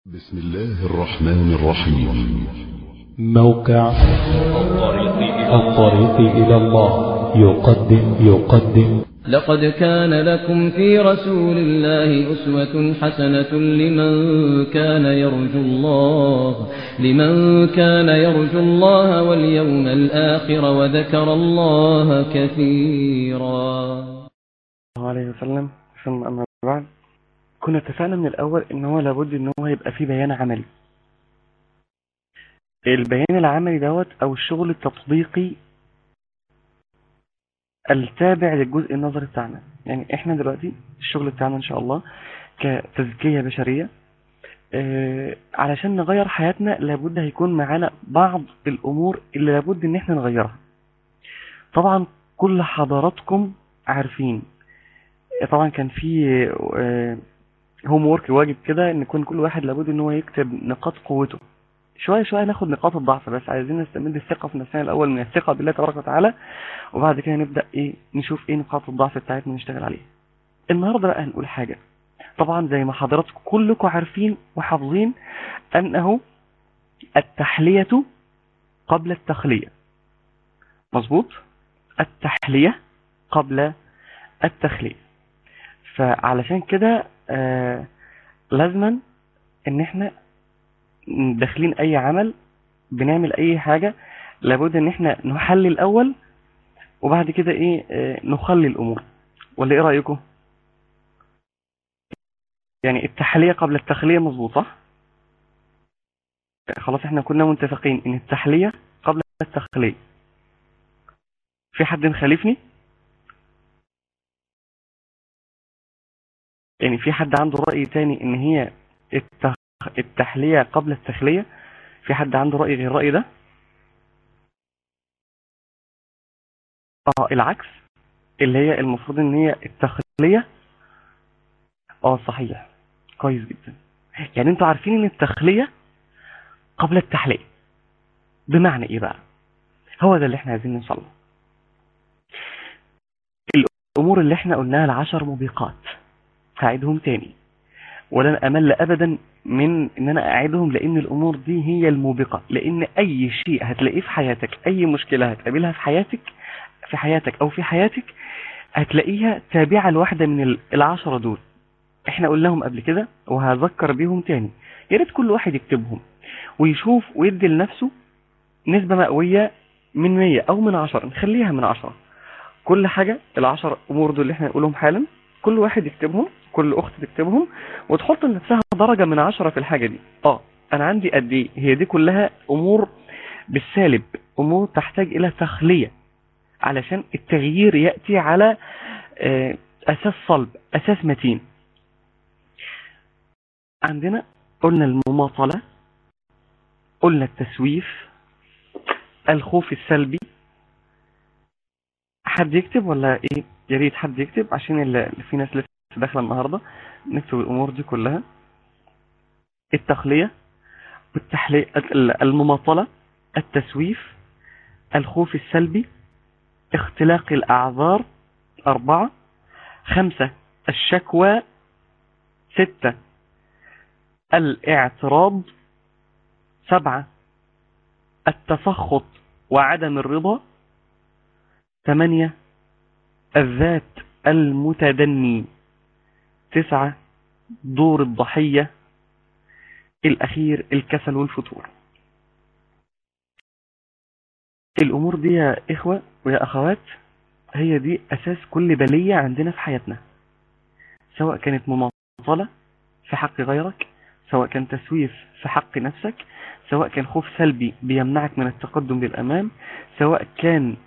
بسم الله الرحمن الرحيم موقع الطريق إلى الله يقدم يقدم لقد كان لكم في رسول الله أسوة حسنة لمن كان يرجو الله لمن كان يرجو الله واليوم الآخر وذكر الله كثيرا الله عليه وسلم ثم أما بعد كنا اتفقنا من الأول إن هو لابد إن هو يبقى فيه بيان عملي البيان العملي دوت أو الشغل التطبيقي التابع للجزء النظري بتاعنا يعني احنا دلوقتي الشغل بتاعنا ان شاء الله كتزكية بشرية اه علشان نغير حياتنا لابد هيكون معانا بعض الامور اللي لابد ان احنا نغيرها طبعا كل حضراتكم عارفين طبعا كان في اه هوم وورك واجب كده ان يكون كل واحد لابد ان هو يكتب نقاط قوته شوية شوية ناخد نقاط الضعف بس عايزين نستمد الثقة في نفسنا الأول من الثقة بالله تبارك وتعالى وبعد كده نبدأ إيه نشوف إيه نقاط الضعف بتاعتنا نشتغل عليها النهاردة بقى هنقول حاجة طبعا زي ما حضراتكم كلكم عارفين وحافظين أنه التحلية قبل التخلية مظبوط التحلية قبل التخلية فعلشان كده آه لازما ان احنا داخلين اي عمل بنعمل اي حاجة لابد ان احنا نحلل الاول وبعد كده ايه آه نخلي الامور ولا ايه رأيكم يعني التحلية قبل التخلية مظبوط صح خلاص احنا كنا متفقين ان التحلية قبل التخلية في حد مخالفني يعني في حد عنده رأي تاني ان هي التخ... التحلية قبل التخلية في حد عنده رأي غير الرأي ده اه العكس اللي هي المفروض ان هي التخلية اه صحيح كويس جدا يعني انتوا عارفين ان التخلية قبل التحلية بمعنى ايه بقى هو ده اللي احنا عايزين نوصل له الامور اللي احنا قلناها العشر موبقات هعيدهم تاني ولن امل ابدا من ان انا اعيدهم لان الامور دي هي الموبقة لان اي شيء هتلاقيه في حياتك اي مشكلة هتقابلها في حياتك في حياتك او في حياتك هتلاقيها تابعة لواحدة من العشرة دول احنا قلناهم قبل كده وهذكر بيهم تاني يا ريت كل واحد يكتبهم ويشوف ويدي لنفسه نسبة مئوية من 100 او من 10 نخليها من 10 كل حاجة العشر امور دول اللي احنا نقولهم حالا كل واحد يكتبهم كل اخت تكتبهم وتحط لنفسها درجة من عشرة في الحاجة دي اه انا عندي قد ايه هي دي كلها امور بالسالب امور تحتاج الى تخلية علشان التغيير يأتي على اساس صلب اساس متين عندنا قلنا المماطلة قلنا التسويف الخوف السلبي حد يكتب ولا ايه يا ريت حد يكتب عشان اللي في ناس لسه داخله النهارده نكتب الامور دي كلها التخليه والتحليه المماطله التسويف الخوف السلبي اختلاق الاعذار أربعة خمسة الشكوى ستة الاعتراض سبعة التسخط وعدم الرضا ثمانية الذات المتدني تسعة دور الضحية الأخير الكسل والفتور الأمور دي يا إخوة ويا أخوات هي دي أساس كل بلية عندنا في حياتنا سواء كانت مماطلة في حق غيرك سواء كان تسويف في حق نفسك سواء كان خوف سلبي بيمنعك من التقدم للأمام سواء كان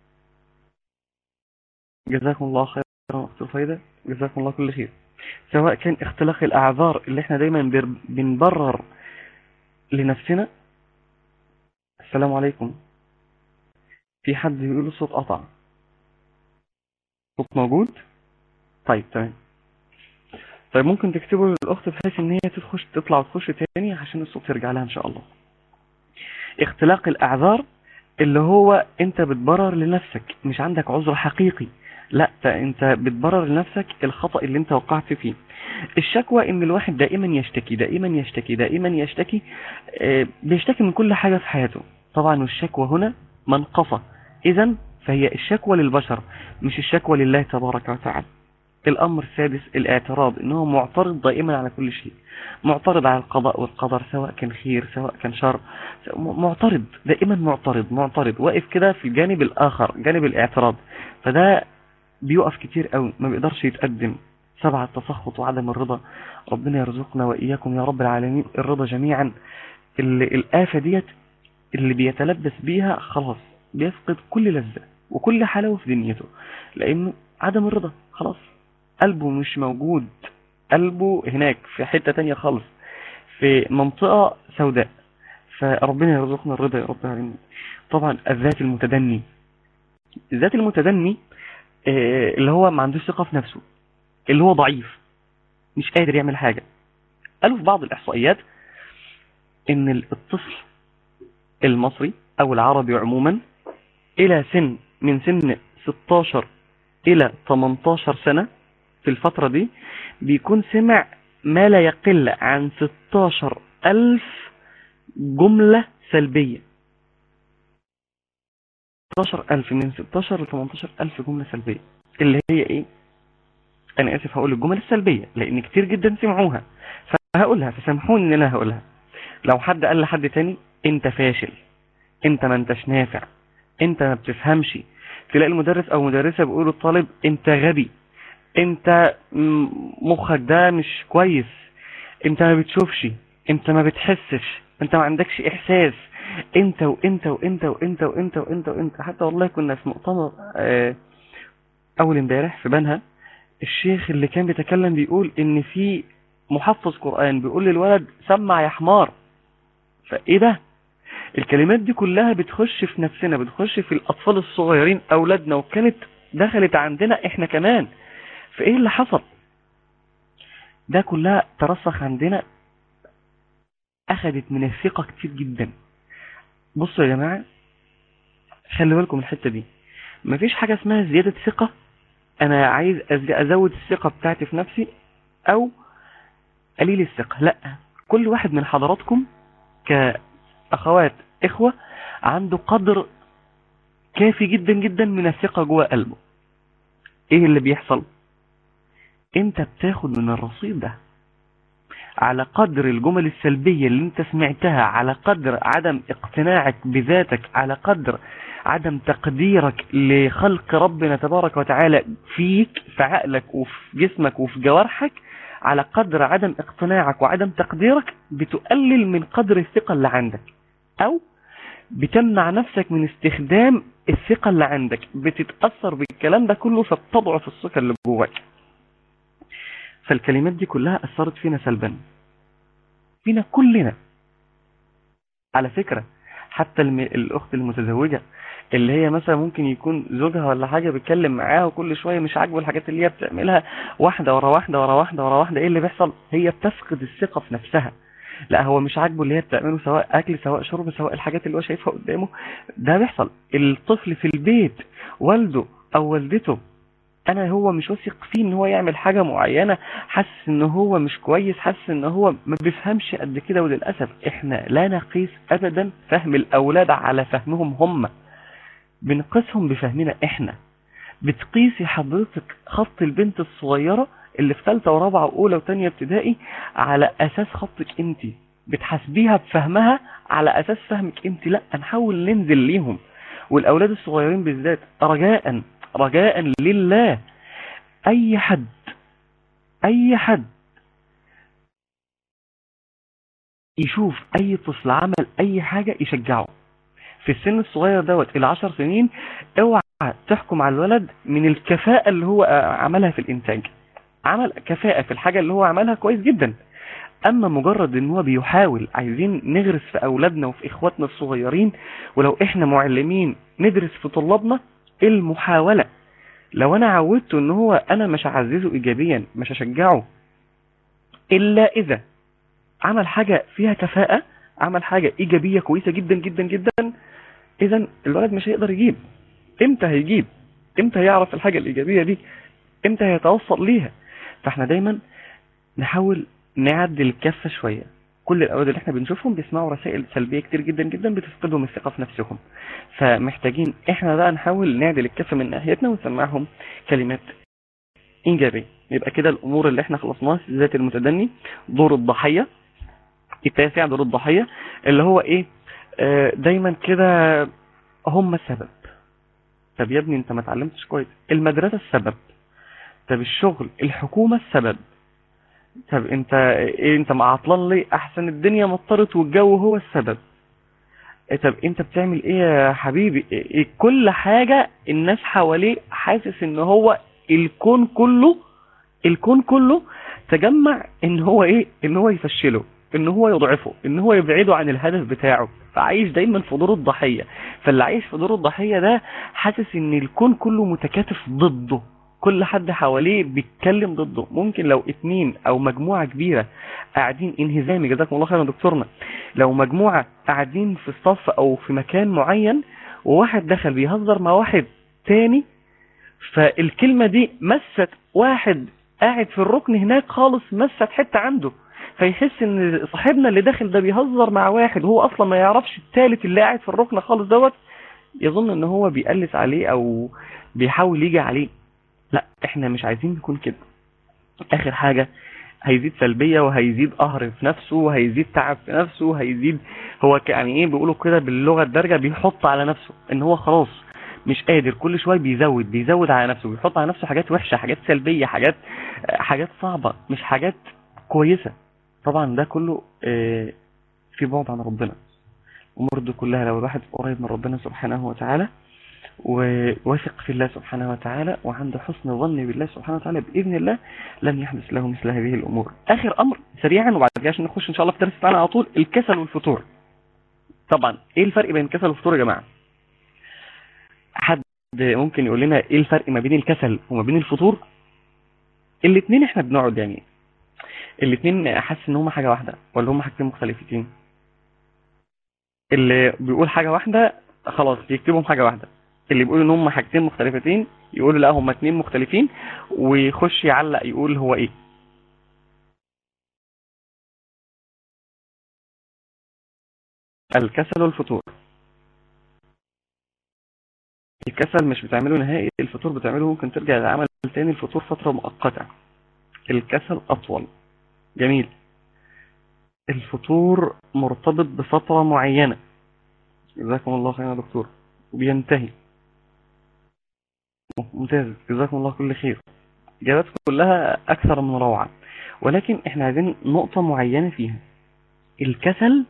جزاكم الله خيرا وقت الفايدة جزاكم الله كل خير سواء كان اختلاق الأعذار اللي احنا دايما بنبرر لنفسنا السلام عليكم في حد بيقول الصوت قطع صوت موجود طيب تمام طيب ممكن تكتبوا للأخت بحيث ان هي تخش تطلع وتخش تاني عشان الصوت يرجع لها ان شاء الله اختلاق الأعذار اللي هو انت بتبرر لنفسك مش عندك عذر حقيقي لا ده انت بتبرر لنفسك الخطأ اللي انت وقعت فيه الشكوى ان الواحد دائما يشتكي دائما يشتكي دائما يشتكي آه، بيشتكي من كل حاجة في حياته طبعا والشكوى هنا منقصة اذا فهي الشكوى للبشر مش الشكوى لله تبارك وتعالى الامر السادس الاعتراض انه معترض دائما على كل شيء معترض على القضاء والقدر سواء كان خير سواء كان شر م- معترض دائما معترض معترض واقف كده في الجانب الاخر جانب الاعتراض فده بيقف كتير قوي ما بيقدرش يتقدم سبعة التسخط وعدم الرضا ربنا يرزقنا وإياكم يا رب العالمين الرضا جميعا اللي الآفة ديت اللي بيتلبس بيها خلاص بيفقد كل لذة وكل حلاوة في دنيته لأنه عدم الرضا خلاص قلبه مش موجود قلبه هناك في حتة تانية خالص في منطقة سوداء فربنا يرزقنا الرضا يا رب العالمين طبعا الذات المتدني الذات المتدني آه، اللي هو ما عندوش ثقة في نفسه اللي هو ضعيف مش قادر يعمل حاجة قالوا في بعض الإحصائيات إن الطفل المصري أو العربي عموما إلى سن من سن 16 إلى 18 سنة في الفترة دي بيكون سمع ما لا يقل عن 16 ألف جملة سلبية 16 ألف من 16 ل 18 ألف جملة سلبية اللي هي إيه أنا آسف هقول الجمل السلبية لأن كتير جدا سمعوها فهقولها فسامحوني إن أنا هقولها لو حد قال لحد تاني أنت فاشل أنت ما أنتش نافع أنت ما بتفهمش تلاقي المدرس أو مدرسة بيقولوا الطالب أنت غبي أنت م- مخك ده مش كويس أنت ما بتشوفش أنت ما بتحسش أنت ما عندكش إحساس أنت وأنت وأنت وأنت وأنت وأنت وأنت حتى والله كنا في مؤتمر آه، أول امبارح في بنها الشيخ اللي كان بيتكلم بيقول ان في محفظ قرآن بيقول للولد سمع يا حمار فايه ده الكلمات دي كلها بتخش في نفسنا بتخش في الاطفال الصغيرين اولادنا وكانت دخلت عندنا احنا كمان فايه اللي حصل ده كلها ترسخ عندنا اخدت من الثقة كتير جدا بصوا يا جماعة خلي بالكم من الحتة دي مفيش حاجة اسمها زيادة ثقة انا عايز أز- ازود الثقة بتاعتي في نفسي او قليل الثقة لا كل واحد من حضراتكم كاخوات اخوة عنده قدر كافي جدا جدا من الثقة جوه قلبه ايه اللي بيحصل انت بتاخد من الرصيد ده على قدر الجمل السلبية اللي انت سمعتها على قدر عدم اقتناعك بذاتك على قدر عدم تقديرك لخلق ربنا تبارك وتعالى فيك في عقلك وفي جسمك وفي جوارحك على قدر عدم اقتناعك وعدم تقديرك بتقلل من قدر الثقة اللي عندك او بتمنع نفسك من استخدام الثقة اللي عندك بتتأثر بالكلام ده كله فبتضعف الثقة اللي جواك فالكلمات دي كلها أثرت فينا سلبا فينا كلنا على فكرة حتى الم... الأخت المتزوجة اللي هي مثلا ممكن يكون زوجها ولا حاجة بيتكلم معاها وكل شوية مش عاجبه الحاجات اللي هي بتعملها واحدة ورا واحدة ورا واحدة ورا واحدة ايه اللي بيحصل هي بتفقد الثقة في نفسها لا هو مش عاجبه اللي هي بتعمله سواء اكل سواء شرب سواء الحاجات اللي هو شايفها قدامه ده بيحصل الطفل في البيت والده او والدته انا هو مش واثق فيه ان هو يعمل حاجة معينة حاسس ان هو مش كويس حاسس ان هو ما بيفهمش قد كده وللأسف احنا لا نقيس ابدا فهم الاولاد على فهمهم هم بنقيسهم بفهمنا احنا بتقيسي حضرتك خط البنت الصغيرة اللي في ثالثه ورابعه واولى وثانيه ابتدائي على اساس خطك انت بتحاسبيها بفهمها على اساس فهمك انت لا نحاول ننزل ليهم والاولاد الصغيرين بالذات رجاء رجاء لله اي حد اي حد يشوف اي طفل عمل اي حاجة يشجعه في السن الصغير دوت العشر سنين اوعى تحكم على الولد من الكفاءة اللي هو عملها في الانتاج عمل كفاءة في الحاجة اللي هو عملها كويس جدا اما مجرد ان هو بيحاول عايزين نغرس في اولادنا وفي اخواتنا الصغيرين ولو احنا معلمين ندرس في طلابنا المحاولة لو انا عودته ان هو انا مش هعززه ايجابيا مش هشجعه الا اذا عمل حاجة فيها كفاءة عمل حاجة ايجابية كويسة جدا جدا جدا اذا الولد مش هيقدر يجيب امتى هيجيب امتى هيعرف الحاجة الايجابية دي امتى هيتوصل ليها فاحنا دايما نحاول نعدل الكفة شوية كل الاولاد اللي احنا بنشوفهم بيسمعوا رسائل سلبية كتير جدا جدا بتفقدهم الثقة في نفسهم فمحتاجين احنا بقى نحاول نعدل الكفة من ناحيتنا ونسمعهم كلمات ايجابية يبقى كده الامور اللي احنا خلصناها ذات المتدني دور الضحية التاسع دور الضحية اللي هو ايه آه، دايما كده هم السبب طب يا ابني انت ما اتعلمتش كويس المدرسة السبب طب الشغل الحكومة السبب طب انت ايه انت معطلان ليه احسن الدنيا مطرت والجو هو السبب إيه طب انت بتعمل ايه يا حبيبي إيه إيه كل حاجة الناس حواليه حاسس ان هو الكون كله الكون كله تجمع ان هو ايه ان هو يفشله ان هو يضعفه ان هو يبعده عن الهدف بتاعه فعايش دايما في دور الضحية فاللي عايش في دور الضحية ده حاسس ان الكون كله متكاتف ضده كل حد حواليه بيتكلم ضده ممكن لو اتنين او مجموعة كبيرة قاعدين انهزامي جزاكم الله خيرا يا دكتورنا لو مجموعة قاعدين في الصف او في مكان معين وواحد دخل بيهزر مع واحد تاني فالكلمة دي مست واحد قاعد في الركن هناك خالص مست حتة عنده فيحس ان صاحبنا اللي داخل ده بيهزر مع واحد وهو اصلا ما يعرفش التالت اللي قاعد في الركن خالص دوت يظن ان هو بيقلس عليه او بيحاول يجي عليه لا احنا مش عايزين نكون كده اخر حاجة هيزيد سلبية وهيزيد قهر في نفسه وهيزيد تعب في نفسه وهيزيد هو ك- يعني ايه بيقولوا كده باللغة الدارجة بيحط على نفسه ان هو خلاص مش قادر كل شوية بيزود بيزود على نفسه بيحط على نفسه حاجات وحشة حاجات سلبية حاجات حاجات صعبة مش حاجات كويسة طبعا ده كله آه، في بعد عن ربنا الامور دي كلها لو الواحد قريب من ربنا سبحانه وتعالى وواثق في الله سبحانه وتعالى وعند حسن ظن بالله سبحانه وتعالى بإذن الله لن يحدث له مثل هذه الأمور آخر أمر سريعا وبعد كده عشان نخش إن شاء الله في درس بتاعنا على طول الكسل والفتور طبعا إيه الفرق بين الكسل والفتور يا جماعة حد ممكن يقول لنا إيه الفرق ما بين الكسل وما بين الفتور الاثنين احنا بنقعد يعني الاثنين حاسس ان هما حاجة واحدة ولا هما حاجتين مختلفتين اللي بيقول حاجة واحدة خلاص يكتبهم حاجة واحدة اللي بيقول ان هم حاجتين مختلفتين يقول لا هم اتنين مختلفين ويخش يعلق يقول هو ايه الكسل والفتور الكسل مش بتعمله نهائي الفتور بتعمله ممكن ترجع للعمل تاني الفتور فترة مؤقتة الكسل أطول جميل الفتور مرتبط بفترة معينة جزاكم الله خير يا دكتور وبينتهي ممتاز جزاكم الله كل خير إجابات كلها أكثر من روعة ولكن إحنا عايزين نقطة معينة فيها الكسل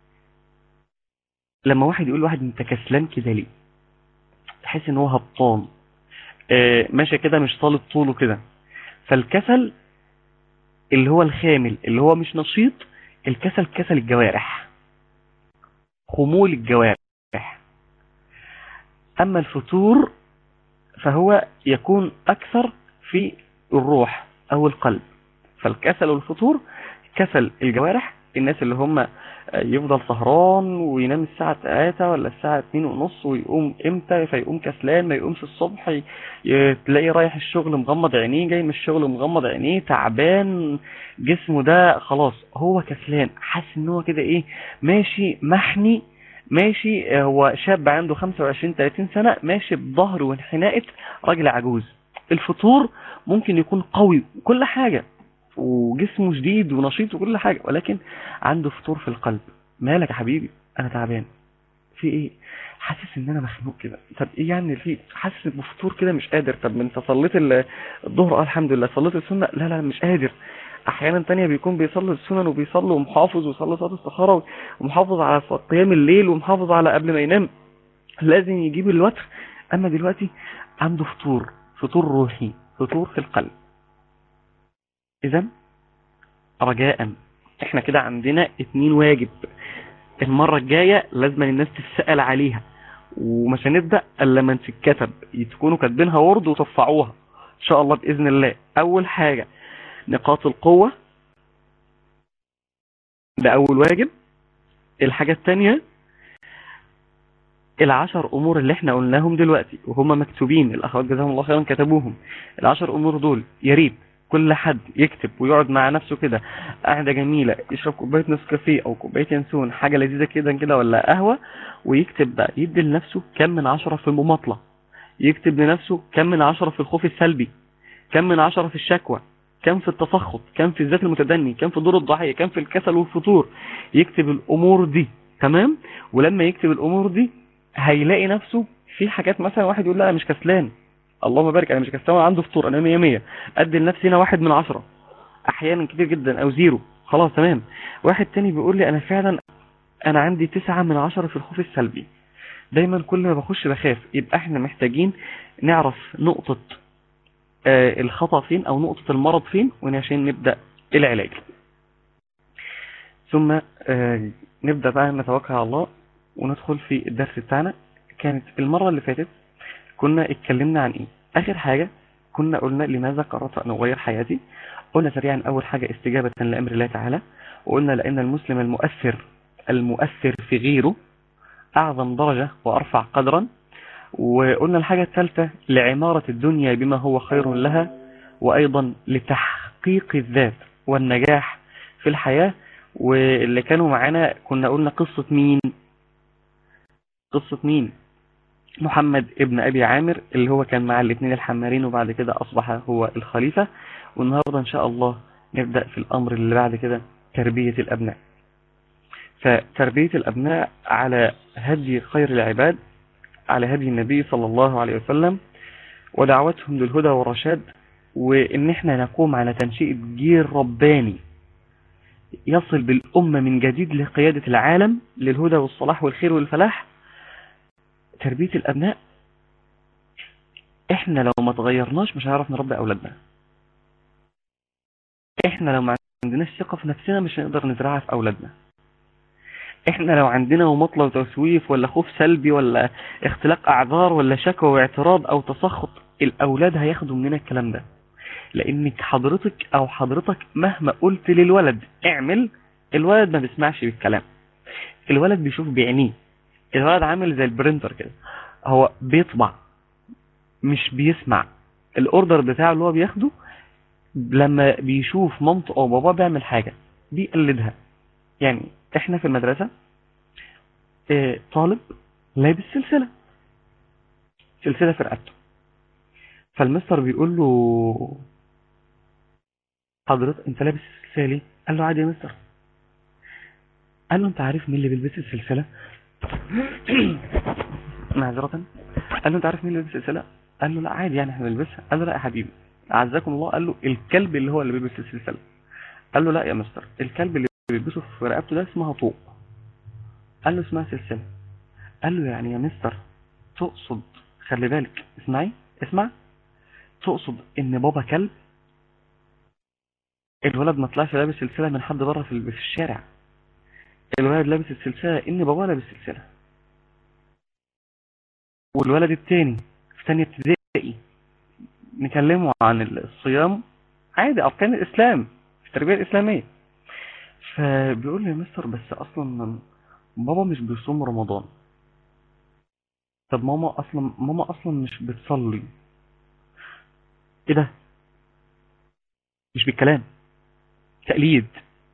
لما واحد يقول واحد أنت كسلان كده ليه تحس إن هو هبطان آه ماشي كده مش طالب طوله كده فالكسل اللي هو الخامل اللي هو مش نشيط الكسل كسل الجوارح خمول الجوارح أما الفتور فهو يكون أكثر في الروح أو القلب فالكسل والفتور كسل الجوارح الناس اللي هم يفضل سهران وينام الساعة 3 ولا الساعة 2 ونص ويقوم امتى فيقوم كسلان ما يقومش الصبح ي- تلاقي رايح الشغل مغمض عينيه جاي من الشغل مغمض عينيه تعبان جسمه ده خلاص هو كسلان حاسس ان هو كده ايه ماشي محني ماشي هو شاب عنده 25 30 سنة ماشي بظهر وانحناءة راجل عجوز الفطور ممكن يكون قوي وكل حاجة وجسمه شديد ونشيط وكل حاجة ولكن عنده فطور في القلب مالك يا حبيبي انا تعبان في ايه حاسس ان انا مخنوق كده طب ايه يعني في حاسس بفطور كده مش قادر طب ما انت صليت ال- الظهر اه الحمد لله صليت السنة لا لا مش قادر احيانا تانية بيكون بيصلي السنن وبيصلي ومحافظ ويصلي صلاة استخارة ومحافظ على قيام الليل ومحافظ على قبل ما ينام لازم يجيب الوتر اما دلوقتي عنده فطور فطور روحي فطور في القلب اذا رجاء احنا كده عندنا اتنين واجب المرة الجاية لازم الناس تتسأل عليها ومش هنبدأ الا لما تتكتب تكونوا كاتبينها وورد وترفعوها ان شاء الله باذن الله اول حاجة نقاط القوة ده اول واجب الحاجة التانية العشر امور اللي احنا قلناهم دلوقتي وهم مكتوبين الاخوات جزاهم الله خيرا كتبوهم العشر امور دول يا ريت كل حد يكتب ويقعد مع نفسه كده قاعده جميله يشرب كوبايه نسكافيه او كوبايه ينسون حاجه لذيذه كده كده ولا قهوه ويكتب بقى يدي لنفسه كم من عشرة في المماطله يكتب لنفسه كم من عشرة في الخوف السلبي كم من عشرة في الشكوى كم في التسخط كم في الذات المتدني كم في دور الضحيه كم في الكسل والفتور يكتب الامور دي تمام ولما يكتب الامور دي هيلاقي نفسه في حاجات مثلا واحد يقول لا انا مش كسلان اللهم بارك انا مش كسلان عنده فطور انا 100 100 ادي لنفسي هنا واحد من عشرة احيانا كتير جدا او زيرو خلاص تمام واحد تاني بيقول لي انا فعلا انا عندي تسعة من عشرة في الخوف السلبي دايما كل ما بخش بخاف يبقى احنا محتاجين نعرف نقطة آه الخطأ فين او نقطة المرض فين وعشان نبدأ العلاج ثم آه نبدأ بقى نتوكل على الله وندخل في الدرس بتاعنا كانت المرة اللي فاتت كنا اتكلمنا عن ايه اخر حاجة كنا قلنا لماذا قررت ان اغير حياتي قلنا سريعا اول حاجة استجابة لامر الله تعالى وقلنا لان المسلم المؤثر المؤثر في غيره اعظم درجة وارفع قدرا وقلنا الحاجة الثالثة لعمارة الدنيا بما هو خير لها وايضا لتحقيق الذات والنجاح في الحياة واللي كانوا معانا كنا قلنا قصة مين قصة مين محمد ابن أبي عامر اللي هو كان مع الاثنين الحمارين وبعد كده أصبح هو الخليفة والنهاردة إن شاء الله نبدأ في الأمر اللي بعد كده تربية الأبناء فتربية الأبناء على هدي خير العباد على هدي النبي صلى الله عليه وسلم ودعوتهم للهدى والرشاد وإن احنا نقوم على تنشئة جيل رباني يصل بالأمة من جديد لقيادة العالم للهدى والصلاح والخير والفلاح تربية الأبناء احنا لو ما تغيرناش مش هنعرف نربي أولادنا احنا لو ما عندناش ثقة في نفسنا مش هنقدر نزرعها في أولادنا احنا لو عندنا مماطلة وتسويف ولا خوف سلبي ولا اختلاق أعذار ولا شكوى واعتراض أو تسخط الأولاد هياخدوا مننا الكلام ده لأنك حضرتك أو حضرتك مهما قلت للولد اعمل الولد ما بيسمعش بالكلام الولد بيشوف بعينيه الولد عامل زي البرينتر كده هو بيطبع مش بيسمع الاوردر بتاعه اللي هو بياخده لما بيشوف مامته او باباه بيعمل حاجة بيقلدها يعني احنا في المدرسة اه طالب لابس سلسلة سلسلة في رقبته فالمستر بيقول له حضرتك انت لابس السلسلة ليه قال له عادي يا مستر قال له انت عارف مين اللي بيلبس السلسلة معذرة قال له انت عارف مين اللي بيلبس السلسلة قال له لا عادي يعني احنا بنلبسها قال له لا يا حبيبي اعزكم الله قال له الكلب اللي هو اللي بيلبس السلسلة قال له لا يا مستر الكلب اللي بيلبسه في رقبته ده اسمها طوق قال له اسمها سلسلة قال له يعني يا مستر تقصد خلي بالك اسمعي اسمع تقصد ان بابا كلب الولد ما طلعش لابس سلسلة من حد بره في في الشارع الولد لابس السلسلة ان بابا لابس سلسلة والولد التاني في تانية ابتدائي نكلمه عن الصيام عادي اركان الاسلام التربية الاسلامية فبيقول لي يا مستر بس اصلا بابا مش بيصوم رمضان طب ماما اصلا ماما اصلا مش بتصلي ايه ده مش بالكلام تقليد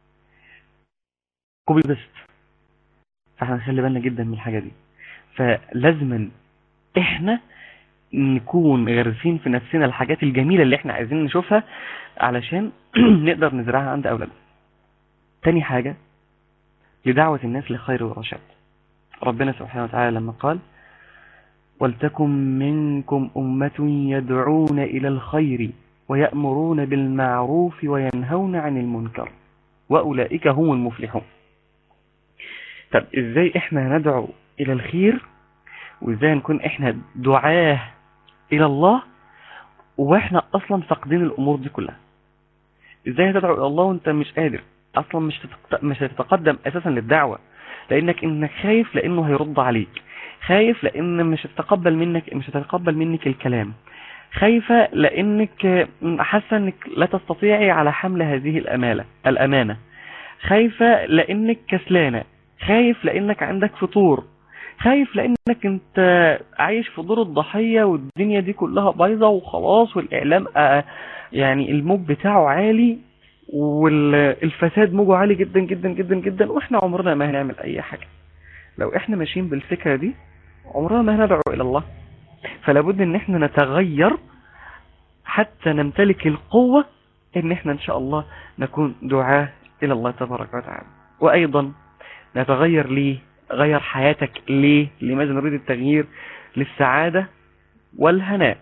كوبي بيست فاحنا نخلي بالنا جدا من الحاجة دي فلازما احنا نكون غارسين في نفسنا الحاجات الجميلة اللي احنا عايزين نشوفها علشان نقدر نزرعها عند اولادنا تاني حاجة لدعوة الناس لخير ورشاد ربنا سبحانه وتعالى لما قال ولتكن منكم أمة يدعون إلى الخير ويأمرون بالمعروف وينهون عن المنكر وأولئك هم المفلحون طب إزاي إحنا ندعو إلى الخير وإزاي نكون إحنا دعاه إلى الله وإحنا أصلا فاقدين الأمور دي كلها إزاي تدعو إلى الله وإنت مش قادر أصلا مش مش هتتقدم أساسا للدعوة لأنك إنك خايف لأنه هيرد عليك خايف لأن مش هتتقبل منك مش هتتقبل منك الكلام خايفة لأنك حاسة أنك لا تستطيعي على حمل هذه الأمالة الأمانة خايفة لأنك كسلانة خايف لأنك عندك فطور خايف لانك انت عايش في دور الضحية والدنيا دي كلها بايظة وخلاص والاعلام آه، يعني الموج بتاعه عالي والفساد موجه عالي جدا جدا جدا جدا واحنا عمرنا ما هنعمل اي حاجة لو احنا ماشيين بالفكرة دي عمرنا ما هندعو الى الله فلا بد ان احنا نتغير حتى نمتلك القوة ان احنا ان شاء الله نكون دعاة الى الله تبارك وتعالى وايضا نتغير ليه غير حياتك ليه لماذا نريد التغيير للسعادة والهناء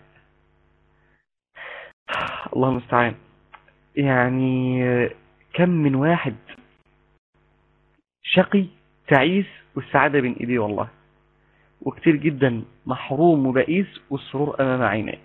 الله المستعان يعني كم من واحد شقي تعيس والسعادة بين ايديه والله وكتير جدا محروم وبئيس والسرور امام عينيه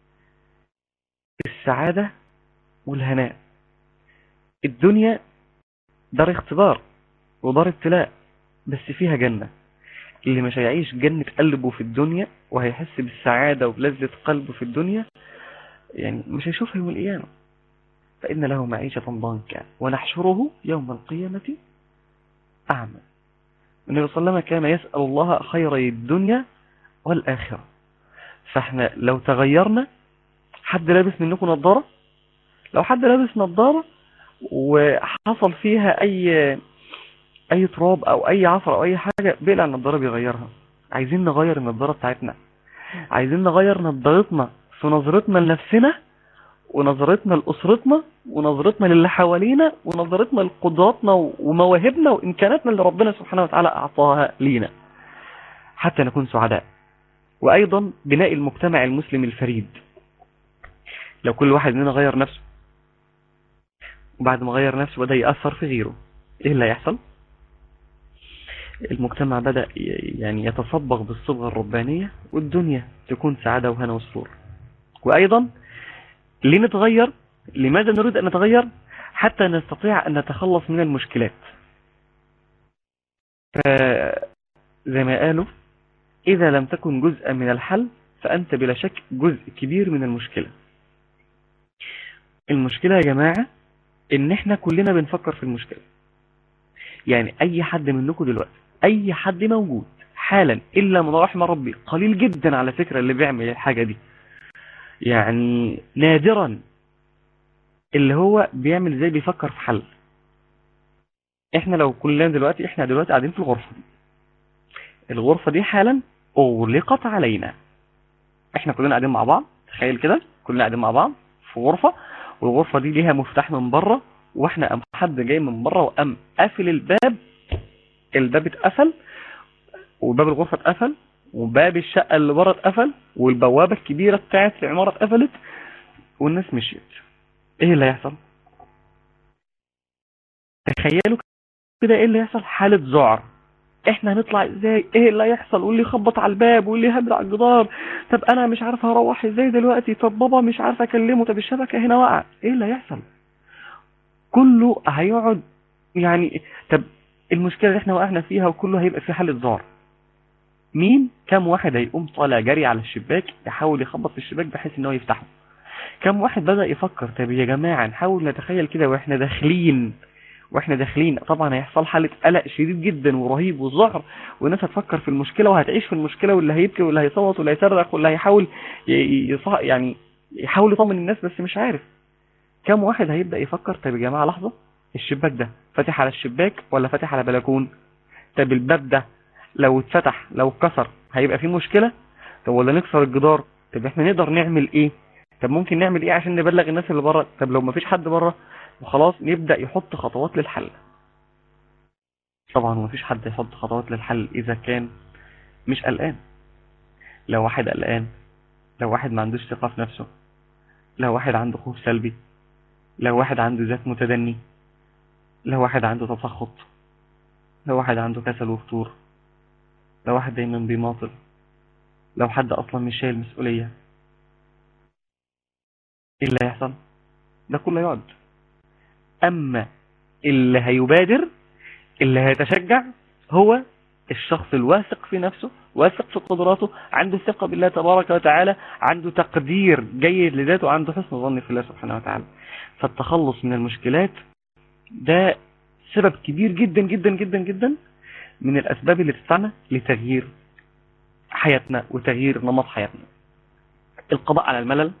السعادة والهناء الدنيا دار اختبار ودار ابتلاء بس فيها جنة اللي مش هيعيش جنة قلبه في الدنيا وهيحس بالسعادة وبلذة قلبه في الدنيا يعني مش هيشوفها يوم القيامة فإن له معيشة ضنكا ونحشره يوم القيامة أعمى النبي صلى الله عليه وسلم كان يسأل الله خيري الدنيا والآخرة فاحنا لو تغيرنا حد لابس منكم نظارة لو حد لابس نظارة وحصل فيها أي أي تراب أو أي عفر أو أي حاجة بيقلع النظارة بيغيرها عايزين نغير النظارة بتاعتنا عايزين نغير نظارتنا في نظرتنا لنفسنا ونظرتنا لأسرتنا ونظرتنا للي حوالينا ونظرتنا لقدراتنا ومواهبنا وإمكاناتنا اللي ربنا سبحانه وتعالى أعطاها لينا حتى نكون سعداء وأيضا بناء المجتمع المسلم الفريد لو كل واحد مننا غير نفسه وبعد ما غير نفسه بدأ يأثر في غيره إيه اللي هيحصل؟ المجتمع بدأ يعني يتصبغ بالصبغة الربانية والدنيا تكون سعادة وهنا وسرور وأيضا لنتغير لماذا نريد أن نتغير حتى نستطيع أن نتخلص من المشكلات فزي ما قالوا إذا لم تكن جزءا من الحل فأنت بلا شك جزء كبير من المشكلة المشكلة يا جماعة إن إحنا كلنا بنفكر في المشكلة يعني أي حد منكم دلوقتي أي حد موجود حالا إلا من رحم ربي قليل جدا على فكرة اللي بيعمل الحاجة دي يعني نادرا اللي هو بيعمل زي بيفكر في حل احنا لو كلنا دلوقتي احنا دلوقتي قاعدين في الغرفة دي الغرفة دي حالا اغلقت علينا احنا كلنا قاعدين مع بعض تخيل كده كلنا قاعدين مع بعض في غرفة والغرفة دي ليها مفتاح من بره واحنا قام حد جاي من بره وقام قافل الباب الباب اتقفل وباب الغرفة اتقفل وباب الشقة اللي بره اتقفل والبوابة الكبيرة بتاعت العمارة اتقفلت والناس مشيت ايه اللي هيحصل تخيلوا كده ايه اللي هيحصل حالة ذعر احنا هنطلع ازاي ايه اللي هيحصل واللي يخبط على الباب واللي يهبل على الجدار طب انا مش عارف هروح ازاي دلوقتي طب بابا مش عارف اكلمه طب الشبكة هنا وقع ايه اللي هيحصل كله هيقعد يعني طب المشكلة اللي احنا وقعنا فيها وكله هيبقى في حالة ذعر مين كم واحد هيقوم طالع جري على الشباك يحاول يخبط في الشباك بحيث ان هو يفتحه كم واحد بدأ يفكر طب يا جماعة نحاول نتخيل كده واحنا داخلين واحنا داخلين طبعا هيحصل حالة قلق شديد جدا ورهيب وذعر والناس هتفكر في المشكلة وهتعيش في المشكلة واللي هيبكي واللي هيصوت واللي هيصرخ واللي هيحاول يص... يعني يحاول يطمن الناس بس مش عارف كم واحد هيبدأ يفكر طب يا جماعة لحظة الشباك ده فاتح على الشباك ولا فاتح على بلكون طب الباب ده لو اتفتح لو اتكسر هيبقى فيه مشكلة طب ولا نكسر الجدار طب احنا نقدر نعمل ايه طب ممكن نعمل ايه عشان نبلغ الناس اللي بره طب لو مفيش حد بره وخلاص نبدأ يحط خطوات للحل طبعا مفيش حد يحط خطوات للحل اذا كان مش قلقان لو واحد قلقان لو واحد ما عندوش ثقة في نفسه لو واحد عنده خوف سلبي لو واحد عنده ذات متدني لو واحد عنده تسخط لو واحد عنده كسل وفتور لو واحد دايما بيماطل لو حد اصلا مش شايل مسؤولية ايه اللي هيحصل ده كله يقعد اما اللي هيبادر اللي هيتشجع هو الشخص الواثق في نفسه واثق في قدراته عنده ثقة بالله تبارك وتعالى عنده تقدير جيد لذاته عنده حسن ظن في الله سبحانه وتعالى فالتخلص من المشكلات ده سبب كبير جدا جدا جدا جدا من الاسباب اللي تدفعنا لتغيير حياتنا وتغيير نمط حياتنا القضاء على الملل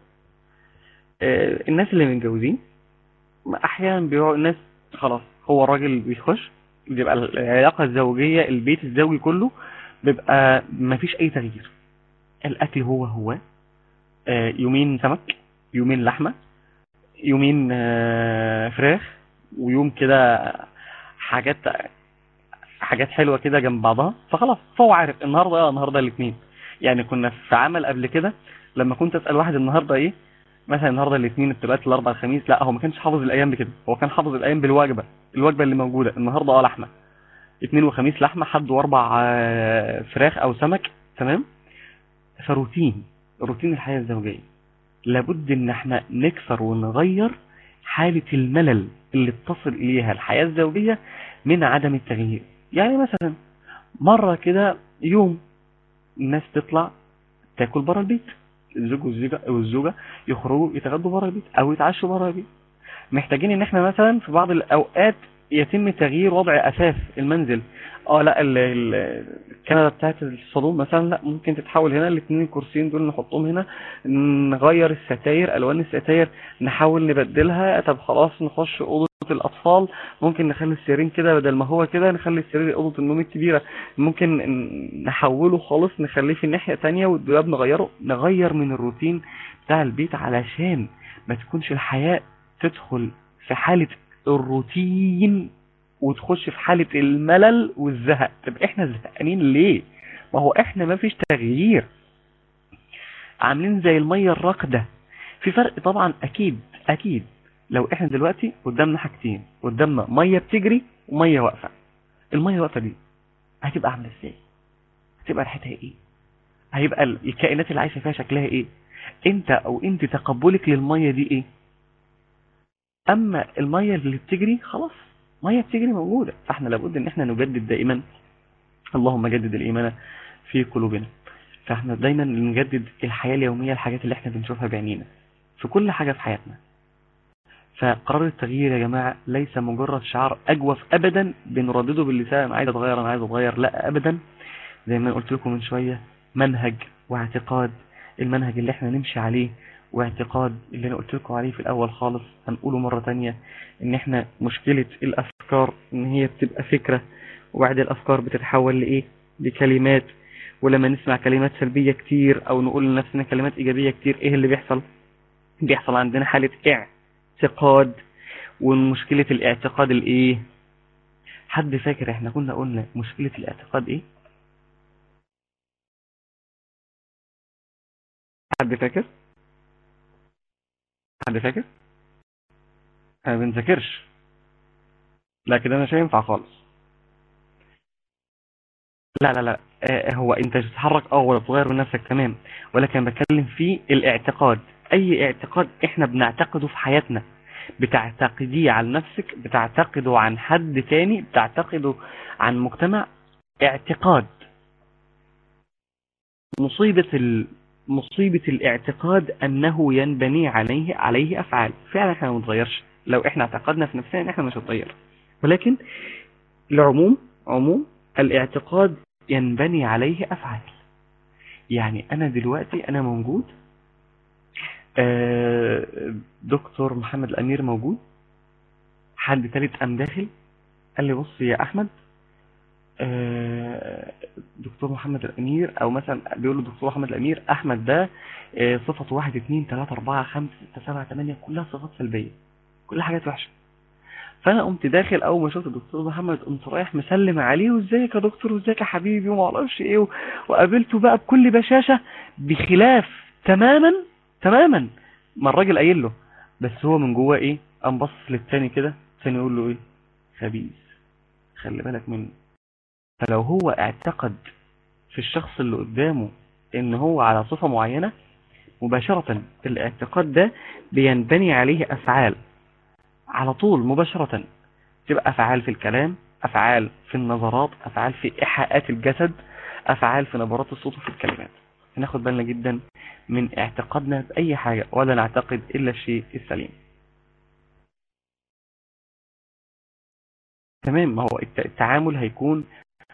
آه، الناس اللي متجوزين احيانا بيقعوا الناس خلاص هو الراجل بيخش بيبقى العلاقة الزوجية البيت الزوجي كله بيبقى مفيش اي تغيير الاكل هو هو آه، يومين سمك يومين لحمة يومين آه، فراخ ويوم كده حاجات حاجات حلوة كده جنب بعضها فخلاص فهو عارف النهاردة اه النهاردة الاثنين يعني كنا في عمل قبل كده لما كنت اسأل واحد النهاردة ايه مثلا النهاردة الاثنين الثلاث الاربع الخميس لا هو ما كانش حافظ الايام بكده هو كان حافظ الايام بالوجبة الوجبة اللي موجودة النهاردة اه لحمة اثنين وخميس لحمة حد واربع آه، فراخ او سمك تمام فروتين روتين الحياة الزوجية لابد ان احنا نكسر ونغير حالة الملل اللي بتصل اليها الحياة الزوجية من عدم التغيير يعني مثلا مرة كده يوم الناس تطلع تاكل بره البيت الزوج والزوجة والزوجة يخرجوا يتغدوا بره البيت او يتعشوا بره البيت محتاجين ان احنا مثلا في بعض الاوقات يتم تغيير وضع اساس المنزل اه لا ال- ال- الكنبه بتاعت الصالون مثلا لا ممكن تتحول هنا الاثنين الكرسيين دول نحطهم هنا نغير الستاير الوان الستاير نحاول نبدلها طب خلاص نخش اوضه الاطفال ممكن نخلي السريرين كده بدل ما هو كده نخلي السرير اوضه النوم الكبيره ممكن ن- نحوله خالص نخليه في الناحيه الثانيه والدولاب نغيره نغير من الروتين بتاع البيت علشان ما تكونش الحياه تدخل في حاله الروتين وتخش في حالة الملل والزهق طب احنا زهقانين ليه ما هو احنا ما فيش تغيير عاملين زي المية الراكدة في فرق طبعا اكيد اكيد لو احنا دلوقتي قدامنا حاجتين قدامنا مية بتجري ومية واقفة المية واقفة دي هتبقى عاملة ازاي هتبقى ريحتها ايه هيبقى ال- الكائنات اللي عايشة فيها شكلها ايه انت او انت تقبلك للمية دي ايه اما المية اللي بتجري خلاص مية بتجري موجودة فاحنا لابد ان احنا نجدد دائما اللهم جدد الايمان في قلوبنا فاحنا دايما نجدد الحياة اليومية الحاجات اللي احنا بنشوفها بعينينا في كل حاجة في حياتنا فقرار التغيير يا جماعة ليس مجرد شعار اجوف ابدا بنردده باللسان انا عايز اتغير انا عايز اتغير لا ابدا زي ما قلت لكم من شوية منهج واعتقاد المنهج اللي احنا نمشي عليه واعتقاد اللي انا قلت لكم عليه في الاول خالص هنقوله مرة تانية ان احنا مشكلة الافكار ان هي بتبقى فكرة وبعد الافكار بتتحول لايه لكلمات ولما نسمع كلمات سلبية كتير او نقول لنفسنا كلمات ايجابية كتير ايه اللي بيحصل بيحصل عندنا حالة اعتقاد ومشكلة الاعتقاد الايه حد فاكر احنا كنا قلنا مشكلة الاعتقاد ايه حد فاكر حد فاكر انا ما بنذاكرش لكن انا مش هينفع خالص لا لا لا آه، هو انت تتحرك اه ولا تغير من نفسك تمام ولكن بتكلم في الاعتقاد اي اعتقاد احنا بنعتقده في حياتنا بتعتقديه عن نفسك بتعتقده عن حد تاني بتعتقده عن مجتمع اعتقاد مصيبة ال... مصيبة الاعتقاد انه ينبني عليه عليه افعال فعلا احنا ما بنتغيرش لو احنا اعتقدنا في نفسنا ان احنا مش هنتغير ولكن العموم عموم الاعتقاد ينبني عليه افعال يعني انا دلوقتي انا موجود آه، دكتور محمد الامير موجود حد تالت قام داخل قال لي بص يا احمد آه، دكتور محمد الامير او مثلا بيقول له دكتور محمد الامير احمد ده آه، صفته واحد اتنين تلاتة اربعة خمسة ستة سبعة تمانية كلها صفات سلبية كل حاجات وحشة فانا قمت داخل اول ما شفت الدكتور محمد قمت رايح مسلم عليه وازيك يا دكتور وازيك يا حبيبي وما اعرفش ايه و- وقابلته بقى بكل بشاشة بخلاف تماما تماما ما الراجل قايل له بس هو من جواه ايه قام بص للتاني كده التاني يقول له ايه خبيث خلي بالك منه فلو هو اعتقد في الشخص اللي قدامه ان هو على صفة معينة مباشرة الاعتقاد ده بينبني عليه افعال على طول مباشرة تبقى افعال في الكلام افعال في النظرات افعال في ايحاءات الجسد افعال في نبرات الصوت وفي الكلمات ناخد بالنا جدا من اعتقادنا بأي حاجة ولا نعتقد إلا الشيء السليم تمام ما هو الت- التعامل هيكون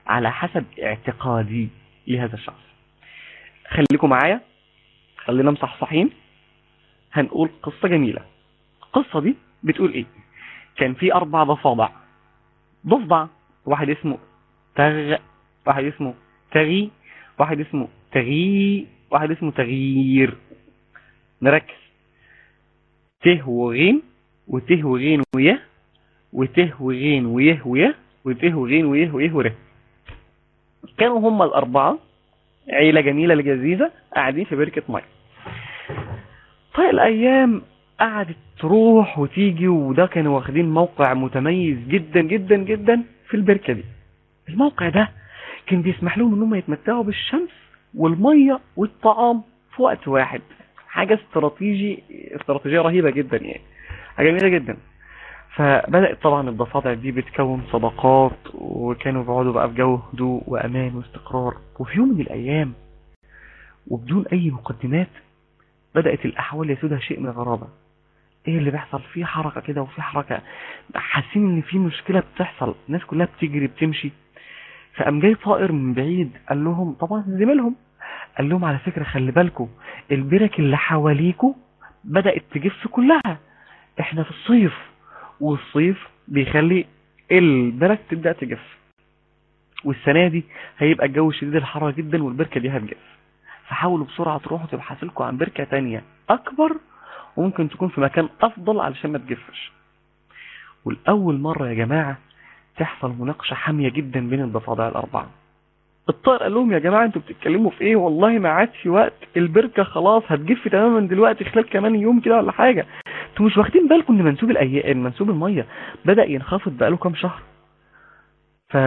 على حسب اعتقادي لهذا الشخص خليكم معايا خلينا مصحصحين هنقول قصة جميلة القصة دي بتقول ايه كان في اربع ضفادع ضفدع واحد اسمه تغ واحد اسمه تغي واحد اسمه تغي واحد اسمه تغيير نركز ته وغين وته وغين ويه وته وغين ويه ويه وته وغين ويه ويه وره كانوا هم الأربعة عيلة جميلة لذيذة قاعدين في بركة مية طيب الأيام قعدت تروح وتيجي وده كانوا واخدين موقع متميز جدا جدا جدا في البركة دي الموقع ده كان بيسمح لهم انهم يتمتعوا بالشمس والمية والطعام في وقت واحد حاجة استراتيجي استراتيجية رهيبة جدا يعني حاجة جميلة جدا فبدأت طبعا الضفادع دي بتكون صداقات وكانوا بيقعدوا بقى في جو هدوء وأمان واستقرار وفي يوم من الأيام وبدون أي مقدمات بدأت الأحوال يسودها شيء من الغرابة ايه اللي بيحصل في حركة كده وفي حركة حاسين ان في مشكلة بتحصل الناس كلها بتجري بتمشي فقام جاي طائر من بعيد قال لهم طبعا زميلهم قال لهم على فكرة خلي بالكم البرك اللي حواليكوا بدأت تجف كلها احنا في الصيف والصيف بيخلي البرك تبدأ تجف والسنة دي هيبقى الجو شديد الحرارة جدا والبركة دي هتجف فحاولوا بسرعة تروحوا تبحثوا لكم عن بركة تانية أكبر وممكن تكون في مكان أفضل علشان ما تجفش والأول مرة يا جماعة تحصل مناقشة حامية جدا بين الضفادع الأربعة الطائر قال لهم يا جماعة انتوا بتتكلموا في ايه والله ما عادش وقت البركة خلاص هتجف تماما دلوقتي خلال كمان يوم كده ولا حاجة انتوا مش واخدين بالكم ان منسوب الايام منسوب المية بدأ ينخفض بقاله كام شهر ف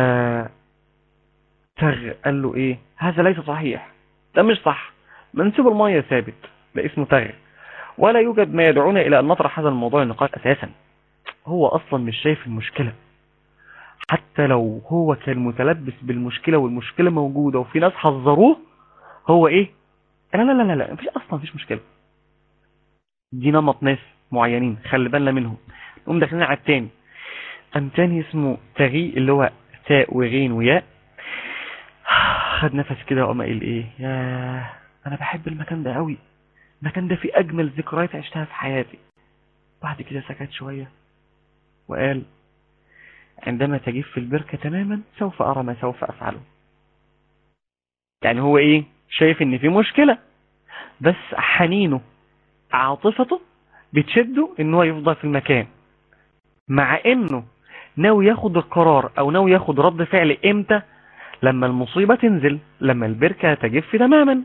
تغ قال له ايه هذا ليس صحيح ده مش صح منسوب المية ثابت ده اسمه تغ ولا يوجد ما يدعونا الى ان نطرح هذا الموضوع النقاش اساسا هو اصلا مش شايف المشكلة حتى لو هو كان متلبس بالمشكلة والمشكلة موجودة وفي ناس حذروه هو ايه لا لا لا لا لا مفيش اصلا مفيش مشكلة دي نمط ناس معينين خلي بالنا منهم نقوم داخلين على التاني قام تاني اسمه تغي اللي هو تاء وغين وياء خد نفس كده وقام قايل ايه يا انا بحب المكان ده قوي المكان ده فيه اجمل ذكريات عشتها في حياتي بعد كده سكت شوية وقال عندما تجف البركة تماما سوف أرى ما سوف أفعله يعني هو إيه شايف إن في مشكلة بس حنينه عاطفته بتشده إن هو يفضل في المكان مع إنه ناوي ياخد القرار أو ناوي ياخد رد فعل إمتى لما المصيبة تنزل لما البركة تجف تماما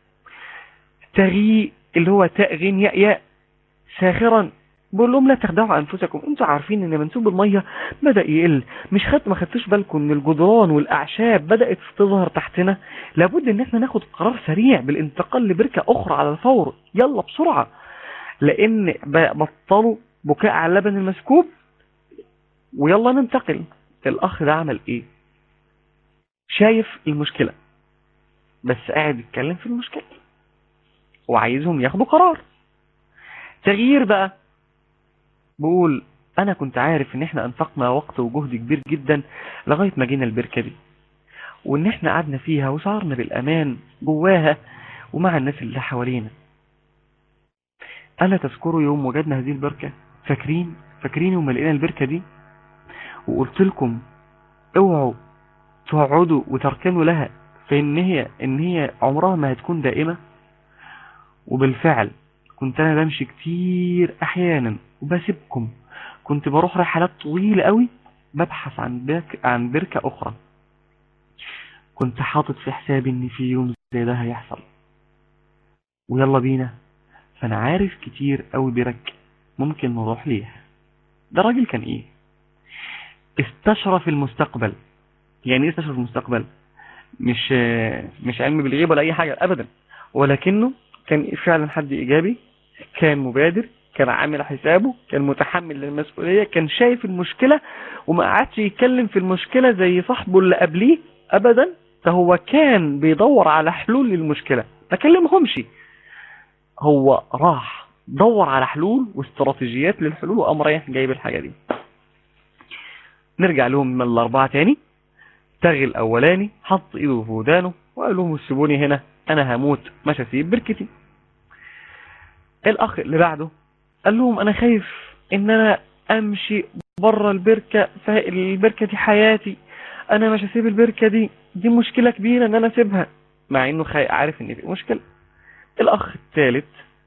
تغيي اللي هو تأغين ياء ياء ساخرا بقول لهم لا تخدعوا انفسكم انتوا عارفين ان منسوب الميه بدا يقل مش خدت ما خدتوش بالكم ان الجدران والاعشاب بدات تظهر تحتنا لابد ان احنا ناخد قرار سريع بالانتقال لبركه اخرى على الفور يلا بسرعه لان بطلوا بكاء على اللبن المسكوب ويلا ننتقل الاخ ده عمل ايه شايف المشكله بس قاعد يتكلم في المشكله وعايزهم ياخدوا قرار تغيير بقى بقول انا كنت عارف ان احنا انفقنا وقت وجهد كبير جدا لغاية ما جينا البركة دي وان احنا قعدنا فيها وشعرنا بالامان جواها ومع الناس اللي حوالينا ألا تذكروا يوم وجدنا هذه البركة فاكرين فاكرين يوم لقينا البركة دي وقلت لكم اوعوا تقعدوا وتركنوا لها فإن هي إن هي عمرها ما هتكون دائمة وبالفعل كنت أنا بمشي كتير أحيانا وبسيبكم كنت بروح رحلات طويلة قوي ببحث عن برك عن بركة أخرى كنت حاطط في حسابي إن في يوم زي ده هيحصل ويلا بينا فأنا عارف كتير قوي برك ممكن نروح ليها ده راجل كان إيه استشرى في المستقبل يعني ايه استشرى في المستقبل مش مش علم بالغيب ولا أي حاجة أبدا ولكنه كان فعلا حد إيجابي كان مبادر كان عامل حسابه كان متحمل للمسؤولية كان شايف المشكلة وما قعدش يتكلم في المشكلة زي صاحبه اللي قبليه أبدا فهو كان بيدور على حلول للمشكلة ما كلمهمش هو راح دور على حلول واستراتيجيات للحلول وقام رايح جايب الحاجة دي نرجع لهم من الأربعة تاني التغي الاولاني حط ايده في ودانه وقال لهم سيبوني هنا انا هموت مش هسيب بركتي الاخ اللي بعده قال لهم انا خايف ان انا امشي بره البركة فالبركة دي حياتي انا مش هسيب البركة دي دي مشكلة كبيرة ان انا اسيبها مع انه خي... عارف ان في مشكلة الاخ الثالث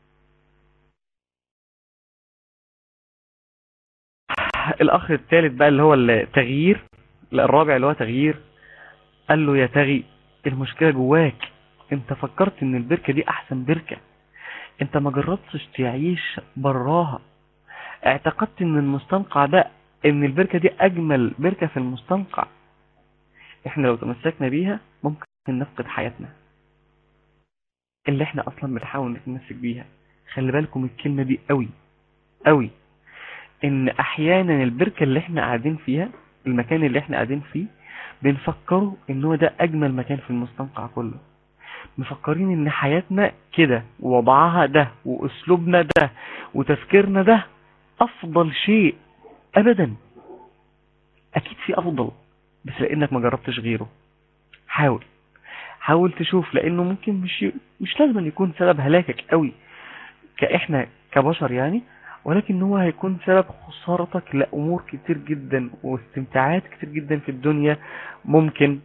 الاخ الثالث بقى اللي هو التغيير لا الرابع اللي هو تغيير قال له يا تغي المشكلة جواك انت فكرت ان البركة دي احسن بركة انت ما جربتش تعيش براها اعتقدت ان المستنقع ده ان البركة دي اجمل بركة في المستنقع احنا لو تمسكنا بيها ممكن نفقد حياتنا اللي احنا اصلا بنحاول نتمسك بيها خلي بالكم الكلمة دي قوي قوي ان احيانا البركة اللي احنا قاعدين فيها المكان اللي احنا قاعدين فيه بنفكره ان هو ده اجمل مكان في المستنقع كله مفكرين ان حياتنا كده ووضعها ده واسلوبنا ده وتفكيرنا ده افضل شيء ابدا اكيد في افضل بس لانك ما جربتش غيره حاول حاول تشوف لانه ممكن مش مش لازم أن يكون سبب هلاكك قوي كاحنا كبشر يعني ولكن هو هيكون سبب خسارتك لأمور كتير جدا واستمتاعات كتير جدا في الدنيا ممكن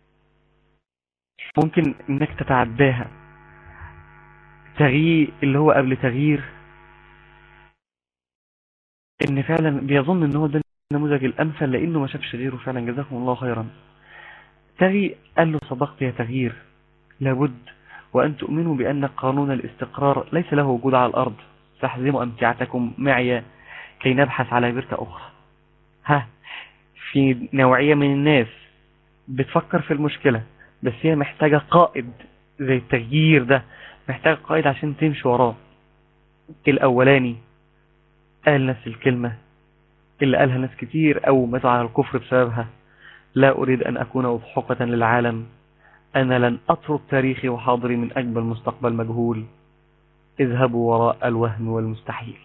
ممكن انك تتعداها تغيير اللي هو قبل تغيير ان فعلا بيظن ان هو ده النموذج الامثل لانه ما شافش غيره فعلا جزاكم الله خيرا تغي قال له صدقت يا تغيير لابد وان تؤمنوا بان قانون الاستقرار ليس له وجود على الارض فاحزموا امتعتكم معي كي نبحث على بركة اخرى ها في نوعية من الناس بتفكر في المشكلة بس هي محتاجة قائد زي التغيير ده محتاجة قائد عشان تمشي وراه الاولاني قال نفس الكلمة اللي قالها ناس كتير او ماتوا على الكفر بسببها لا اريد ان اكون اضحكة للعالم انا لن اترك تاريخي وحاضري من اجمل مستقبل مجهول اذهبوا وراء الوهم والمستحيل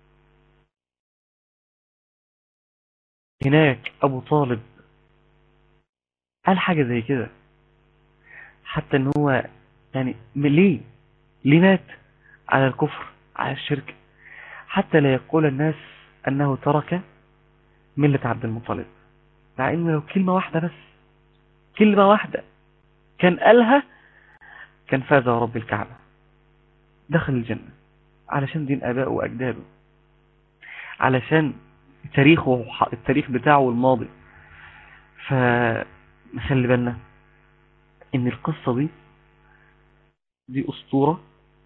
هناك ابو طالب قال حاجة زي كده حتى ان هو يعني ليه ليه مات على الكفر على الشرك حتى لا يقول الناس انه ترك ملة عبد المطلب مع انه لو كلمة واحدة بس كلمة واحدة كان قالها كان فاز رب الكعبة دخل الجنة علشان دين ابائه واجداده علشان تاريخه التاريخ بتاعه الماضي فنخلي بالنا ان القصة دي دي اسطورة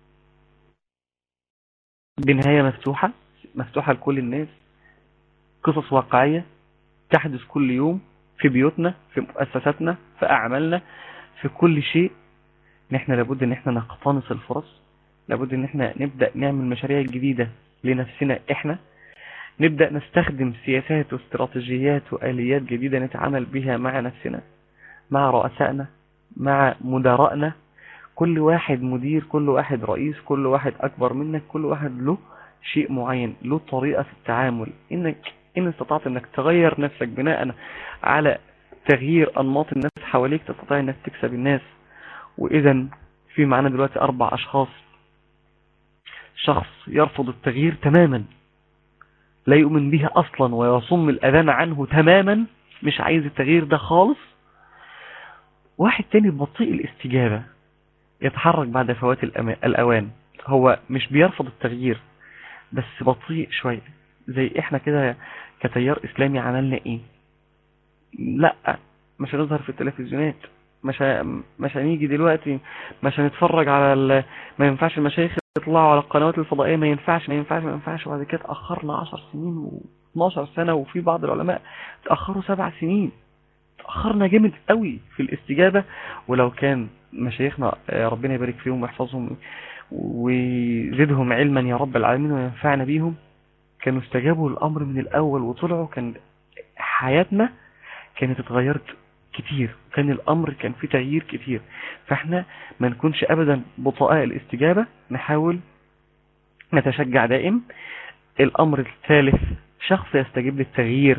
بنهاية مفتوحة مفتوحة لكل الناس قصص واقعية تحدث كل يوم في بيوتنا في مؤسساتنا في اعمالنا في كل شيء نحن لابد ان احنا نقتنص الفرص لابد ان احنا نبدأ نعمل مشاريع جديدة لنفسنا احنا نبدأ نستخدم سياسات واستراتيجيات وآليات جديدة نتعامل بها مع نفسنا مع رؤسائنا مع مدراءنا كل واحد مدير كل واحد رئيس كل واحد أكبر منك كل واحد له شيء معين له طريقة في التعامل إنك إن استطعت إنك تغير نفسك بناء على تغيير أنماط الناس حواليك تستطيع إنك تكسب الناس وإذا في معنا دلوقتي أربع أشخاص شخص يرفض التغيير تماما لا يؤمن به أصلا ويصم الأذان عنه تماما مش عايز التغيير ده خالص واحد تاني بطيء الاستجابة يتحرك بعد فوات الأوان هو مش بيرفض التغيير بس بطيء شوية زي احنا كده كتيار اسلامي عملنا ايه لا مش هنظهر في التلفزيونات مش مش هنيجي دلوقتي مش هنتفرج على ال... ما ينفعش المشايخ يطلعوا على القنوات الفضائية ما ينفعش ما ينفعش ما ينفعش وبعد كده اتأخرنا 10 سنين و12 سنة وفي بعض العلماء اتأخروا سبع سنين اتأخرنا جامد قوي في الاستجابة ولو كان مشايخنا ربنا يبارك فيهم ويحفظهم ويزيدهم علما يا رب العالمين وينفعنا بيهم كانوا استجابوا الأمر من الأول وطلعوا كان حياتنا كانت اتغيرت كتير كان الأمر كان فيه تغيير كتير فاحنا ما نكونش أبدا بطاء الاستجابة نحاول نتشجع دائم الأمر الثالث شخص يستجيب للتغيير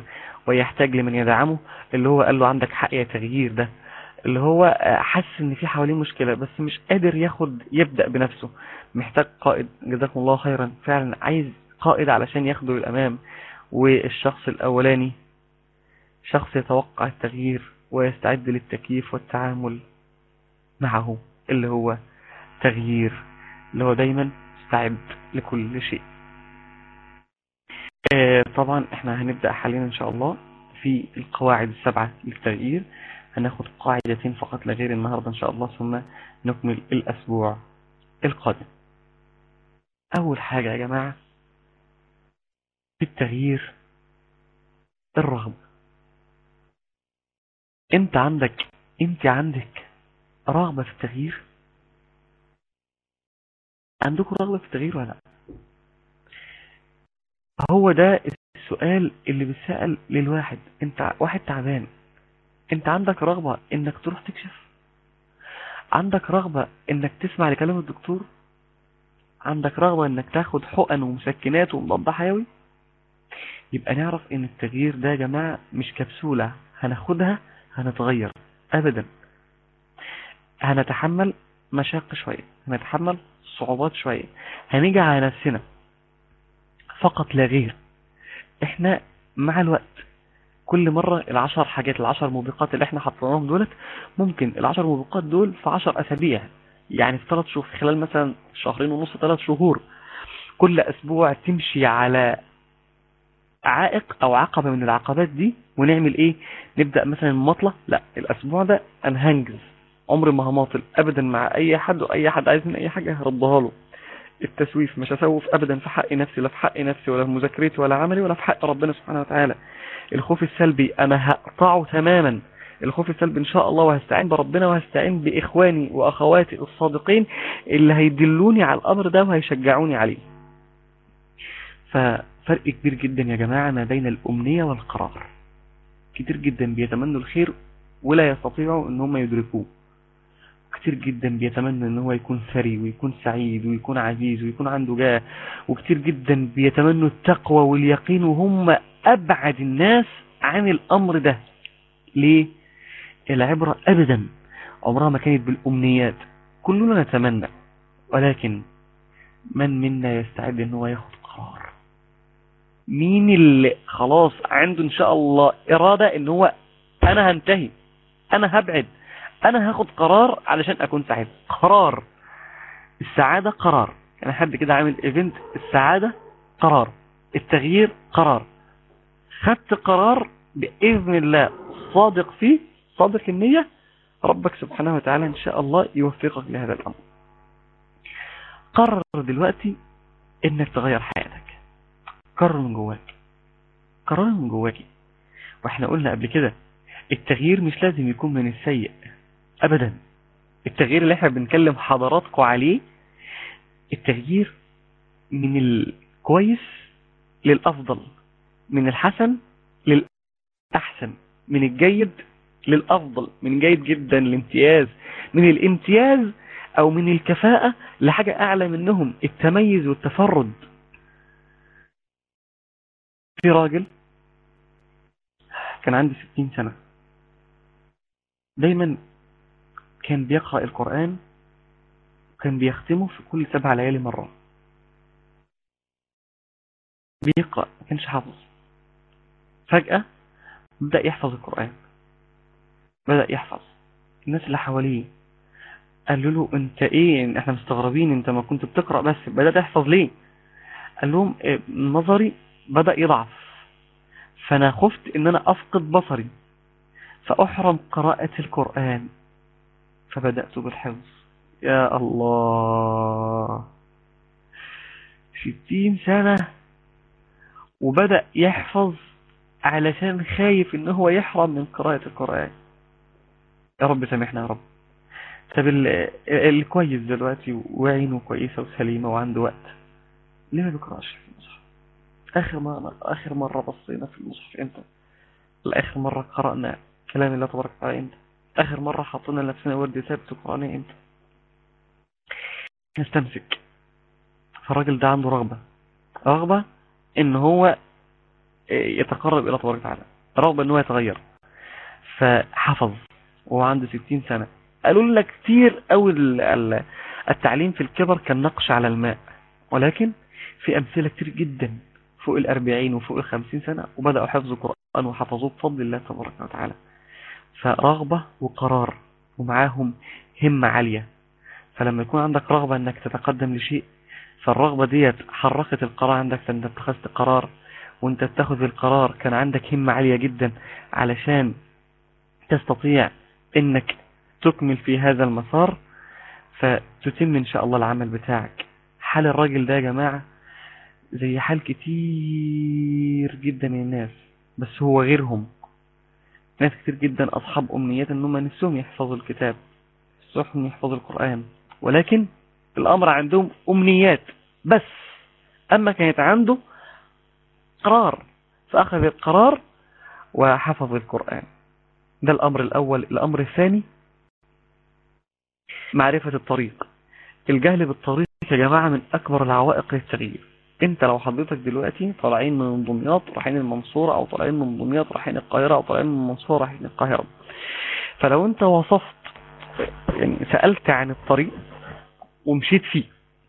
ويحتاج لمن يدعمه اللي هو قال له عندك حق يا تغيير ده اللي هو آه، حس ان في حواليه مشكلة بس مش قادر ياخد يبدأ بنفسه محتاج قائد جزاكم الله خيرا فعلا عايز قائد علشان ياخده للأمام والشخص الأولاني شخص يتوقع التغيير ويستعد للتكييف والتعامل معه اللي هو تغيير اللي هو دايما مستعد لكل شيء آه، طبعا احنا هنبدأ حاليا ان شاء الله في القواعد السبعة للتغيير هناخد قاعدتين فقط لا غير النهاردة ان شاء الله ثم نكمل الاسبوع القادم اول حاجة يا جماعة في التغيير الرغبة انت عندك انت عندك رغبة في التغيير عندكم رغبة في التغيير ولا لا هو ده السؤال اللي بيسأل للواحد انت واحد تعبان انت عندك رغبة انك تروح تكشف عندك رغبة انك تسمع لكلام الدكتور عندك رغبة انك تاخد حقن ومسكنات ومضاد حيوي يبقى نعرف ان التغيير ده يا جماعة مش كبسولة هناخدها هنتغير ابدا هنتحمل مشاق شوية هنتحمل صعوبات شوية هنيجي على نفسنا فقط لا غير احنا مع الوقت كل مرة العشر حاجات العشر موبقات اللي احنا حطيناهم دولت ممكن العشر موبقات دول في عشر اسابيع يعني في ثلاث شهور في خلال مثلا شهرين ونص ثلاث شهور كل اسبوع تمشي على عائق او عقبة من العقبات دي ونعمل ايه نبدأ مثلا المطلة لا الاسبوع ده انا هنجز عمري ما هماطل ابدا مع اي حد واي حد عايز من اي حاجة هردها له التسويف مش هسوف ابدا في حق نفسي لا في حق نفسي ولا في مذاكرتي ولا عملي ولا في حق ربنا سبحانه وتعالى الخوف السلبي انا هقطعه تماما الخوف السلبي ان شاء الله وهستعين بربنا وهستعين باخواني واخواتي الصادقين اللي هيدلوني على الامر ده وهيشجعوني عليه ففرق كبير جدا يا جماعة ما بين الامنية والقرار كتير جدا بيتمنوا الخير ولا يستطيعوا ان هم يدركوه كتير جدا بيتمنى ان هو يكون ثري ويكون سعيد ويكون عزيز ويكون عنده جاه وكتير جدا بيتمنوا التقوى واليقين وهم ابعد الناس عن الامر ده ليه العبرة ابدا عمرها ما كانت بالامنيات كلنا نتمنى ولكن من منا يستعد ان هو ياخد قرار مين اللي خلاص عنده ان شاء الله ارادة ان هو انا هنتهي انا هبعد انا هاخد قرار علشان اكون سعيد قرار السعادة قرار يعني حد كده عامل ايفنت السعادة قرار التغيير قرار خدت قرار بإذن الله صادق فيه صادق النية ربك سبحانه وتعالى إن شاء الله يوفقك لهذا الأمر قرر دلوقتي إنك تغير حياتك قرر من جواك قرر من جواك واحنا قلنا قبل كده التغيير مش لازم يكون من السيء ابدا التغيير اللي احنا بنكلم حضراتكم عليه التغيير من الكويس للافضل من الحسن للاحسن من الجيد للافضل من جيد جدا لامتياز من الامتياز او من الكفاءة لحاجة اعلى منهم التميز والتفرد في راجل كان عنده ستين سنة دايما كان بيقرأ القرآن وكان بيختمه في كل سبع ليالي مرة بيقرأ ما كانش حافظ فجأة بدأ يحفظ القرآن بدأ يحفظ الناس اللي حواليه قالوا له انت ايه احنا مستغربين انت ما كنت بتقرأ بس بدأت تحفظ ليه قال لهم اه، نظري بدأ يضعف فانا خفت ان انا افقد بصري فاحرم قراءة القرآن فبدأت بالحفظ يا الله ستين سنة وبدأ يحفظ علشان خايف ان هو يحرم من قراءة القرآن يا رب سامحنا يا رب طب ال- الكويس دلوقتي وعينه كويسة وسليمة وعنده وقت ليه ما بيقرأش في المصحف آخر مرة آخر مرة بصينا في المصحف امتى لآخر مرة قرأنا كلام الله تبارك وتعالى امتى آخر مرة حطينا لنفسنا ورد ثابت قرآني امتى نستمسك فالراجل ده عنده رغبة رغبة ان هو يتقرب الى تبارك وتعالى رغبة ان هو يتغير فحفظ وهو عنده 60 سنة قالوا لنا كتير قوي التعليم في الكبر كان نقش على الماء ولكن في أمثلة كتير جدا فوق الأربعين وفوق الخمسين سنة وبدأوا حفظ القرآن وحفظوه بفضل الله تبارك وتعالى فرغبة وقرار ومعاهم همة عالية فلما يكون عندك رغبة انك تتقدم لشيء فالرغبة ديت حركت القرار عندك فانت اتخذت قرار وانت تاخذ القرار كان عندك همة عالية جدا علشان تستطيع انك تكمل في هذا المسار فتتم ان شاء الله العمل بتاعك حال الراجل ده يا جماعة زي حال كتير جدا من الناس بس هو غيرهم ناس كتير جدا اصحاب امنيات انهم نفسهم يحفظوا الكتاب نفسهم يحفظوا القرآن ولكن الامر عندهم امنيات بس اما كانت عنده قرار فاخذ القرار وحفظ القرآن ده الامر الاول الامر الثاني معرفة الطريق الجهل بالطريق يا جماعة من أكبر العوائق للتغيير انت لو حضرتك دلوقتي طالعين من دمياط رايحين المنصورة او طالعين من دمياط رايحين القاهرة او طالعين من المنصورة رايحين القاهرة فلو انت وصفت يعني سألت عن الطريق ومشيت فيه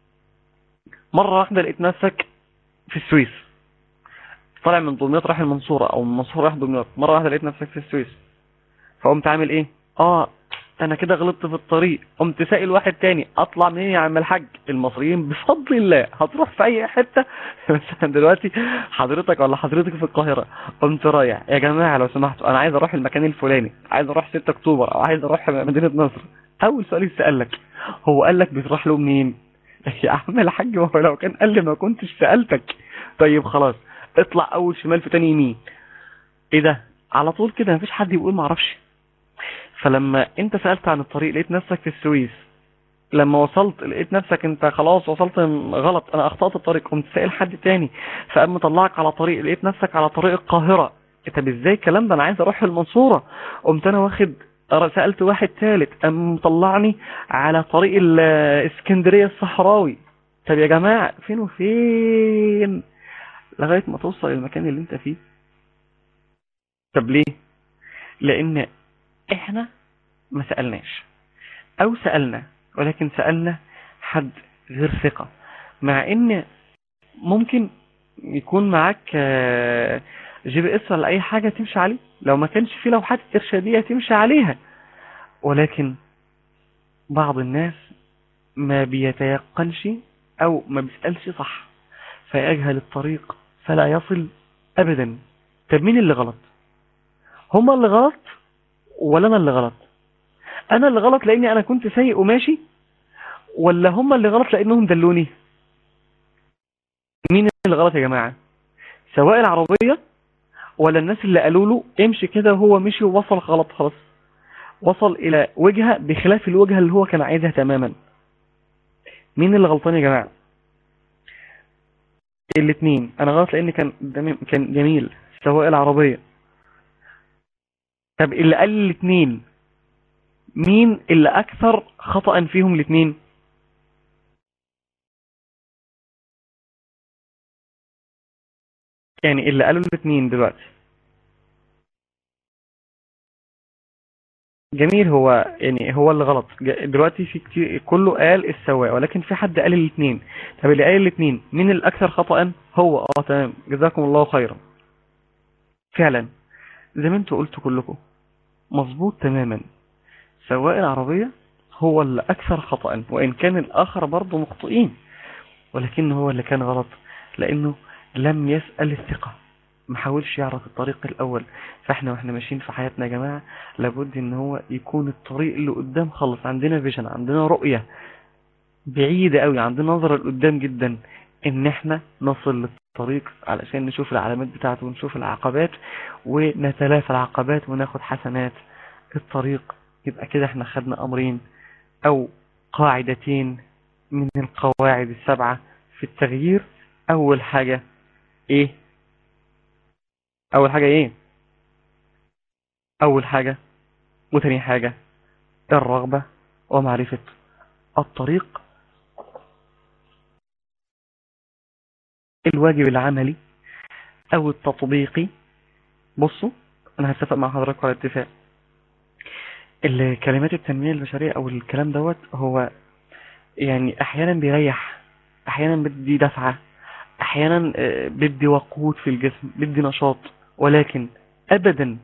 مرة واحدة لقيت نفسك في السويس طالع من دمياط رايح المنصورة او من المنصورة رايح دمياط مرة واحدة لقيت نفسك في السويس فقمت عامل ايه اه انا كده غلطت في الطريق قمت سائل واحد تاني اطلع منين يا عم الحاج المصريين بفضل الله هتروح في اي حتة مثلا دلوقتي حضرتك ولا حضرتك في القاهرة قمت رايح يا جماعة لو سمحتوا انا عايز اروح المكان الفلاني عايز اروح 6 اكتوبر او عايز اروح مدينة نصر اول سؤال يسأل لك هو قال لك بتروح له منين يا عم الحاج هو لو كان قال لي ما كنتش سألتك طيب خلاص اطلع اول شمال في تاني يمين ايه ده على طول كده مفيش حد يقول ما اعرفش فلما انت سألت عن الطريق لقيت نفسك في السويس لما وصلت لقيت نفسك انت خلاص وصلت غلط انا اخطأت الطريق قمت سائل حد تاني فقام مطلعك على طريق لقيت نفسك على طريق القاهرة طب ازاي الكلام ده انا عايز اروح المنصورة قمت انا واخد سألت واحد ثالث قام مطلعني على طريق الاسكندرية الصحراوي طب يا جماعة فين وفين لغاية ما توصل المكان اللي انت فيه طب ليه لان احنا ما سألناش او سألنا ولكن سألنا حد غير ثقة مع ان ممكن يكون معاك جي بي اس ولا اي حاجة تمشي عليه لو ما كانش فيه لوحات ارشادية تمشي عليها ولكن بعض الناس ما بيتيقنش او ما بيسألش صح فيجهل الطريق فلا يصل ابدا طب مين اللي غلط هما اللي غلط ولا انا اللي غلط انا اللي غلط لاني انا كنت سايق وماشي ولا هم اللي غلط لانهم دلوني مين اللي غلط يا جماعة سواء العربية ولا الناس اللي قالوا له امشي كده وهو مشي ووصل غلط خلاص وصل الى وجهة بخلاف الوجهة اللي هو كان عايزها تماما مين اللي غلطان يا جماعة الاثنين انا غلط لان كان كان جميل سواء العربية طب اللي قال الاثنين مين اللي اكثر خطأ فيهم الاثنين يعني اللي قالوا الاثنين دلوقتي جميل هو يعني هو اللي غلط دلوقتي في كتير كله قال السواء ولكن في حد قال الاثنين طب اللي قال الاثنين مين الاكثر خطأ هو اه تمام جزاكم الله خيرا فعلا زي ما انتوا قلتوا كلكم مظبوط تماما سواء العربية هو اللي أكثر خطأ وإن كان الآخر برضه مخطئين ولكن هو اللي كان غلط لأنه لم يسأل الثقة ما حاولش يعرف الطريق الأول فإحنا وإحنا ماشيين في حياتنا يا جماعة لابد إن هو يكون الطريق اللي قدام خلص عندنا فيجن عندنا رؤية بعيدة قوي عندنا نظرة لقدام جدا إن إحنا نصل للطريق علشان نشوف العلامات بتاعته ونشوف العقبات ونتلافى العقبات وناخد حسنات الطريق يبقى كده احنا خدنا امرين او قاعدتين من القواعد السبعة في التغيير اول حاجة ايه اول حاجة ايه اول حاجة وتاني حاجة الرغبة ومعرفة الطريق الواجب العملي او التطبيقي بصوا انا هتفق مع حضرتك على اتفاق الكلمات التنمية البشرية او الكلام دوت هو يعني احيانا بيريح احيانا بدي دفعة احيانا آه، بدي وقود في الجسم بدي نشاط ولكن ابدا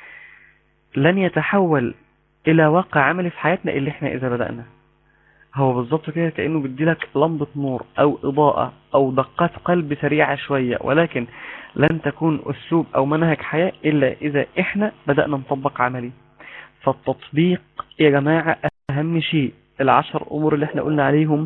لن يتحول الى واقع عملي في حياتنا اللي احنا اذا بدأنا هو بالظبط كده كأنه بيديلك لمبة نور او اضاءة او دقات قلب سريعة شوية ولكن لن تكون اسلوب او منهج حياة الا اذا احنا بدأنا نطبق عملي فالتطبيق يا جماعة اهم شيء العشر امور اللي احنا قلنا عليهم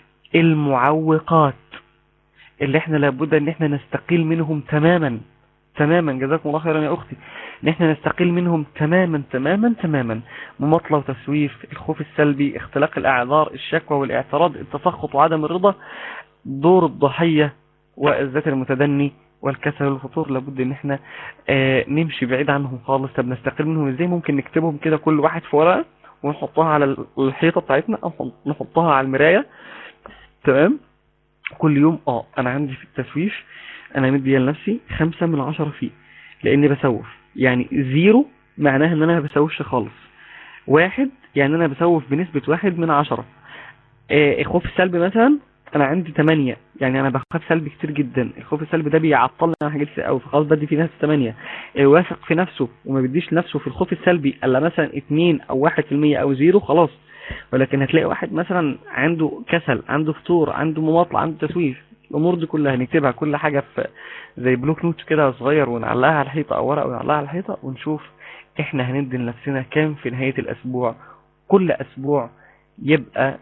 المعوقات اللي احنا لابد ان احنا نستقيل منهم تماما تماما جزاكم الله خيرا يا اختي ان احنا نستقيل منهم تماما تماما تماما مماطلة وتسويف الخوف السلبي اختلاق الاعذار الشكوى والاعتراض التسخط وعدم الرضا دور الضحية والذات المتدني والكسل والفطور لابد ان احنا آه نمشي بعيد عنهم خالص طب نستقل منهم ازاي ممكن نكتبهم كده كل واحد في ورقة ونحطها على الحيطة بتاعتنا او نحطها على المراية تمام كل يوم اه انا عندي في التسويف انا مدي لنفسي خمسة من عشرة فيه لاني بسوف يعني زيرو معناها ان انا ما بسوفش خالص واحد يعني انا بسوف بنسبة واحد من عشرة آه الخوف السلبي مثلا انا عندي 8 يعني انا بخاف سلبي كتير جدا الخوف السلبي ده بيعطلني عن حاجات كتير قوي فخلاص بدي في نفسي 8 واثق في نفسه وما بيديش لنفسه في الخوف السلبي الا مثلا 2 او 1% او زيرو خلاص ولكن هتلاقي واحد مثلا عنده كسل عنده فطور عنده مماطلة عنده تسويف الامور دي كلها نكتبها كل حاجة في زي بلوك نوت كده صغير ونعلقها على الحيطة او ورقة ونعلقها على الحيطة ونشوف احنا هندي لنفسنا كام في نهاية الاسبوع كل اسبوع يبقى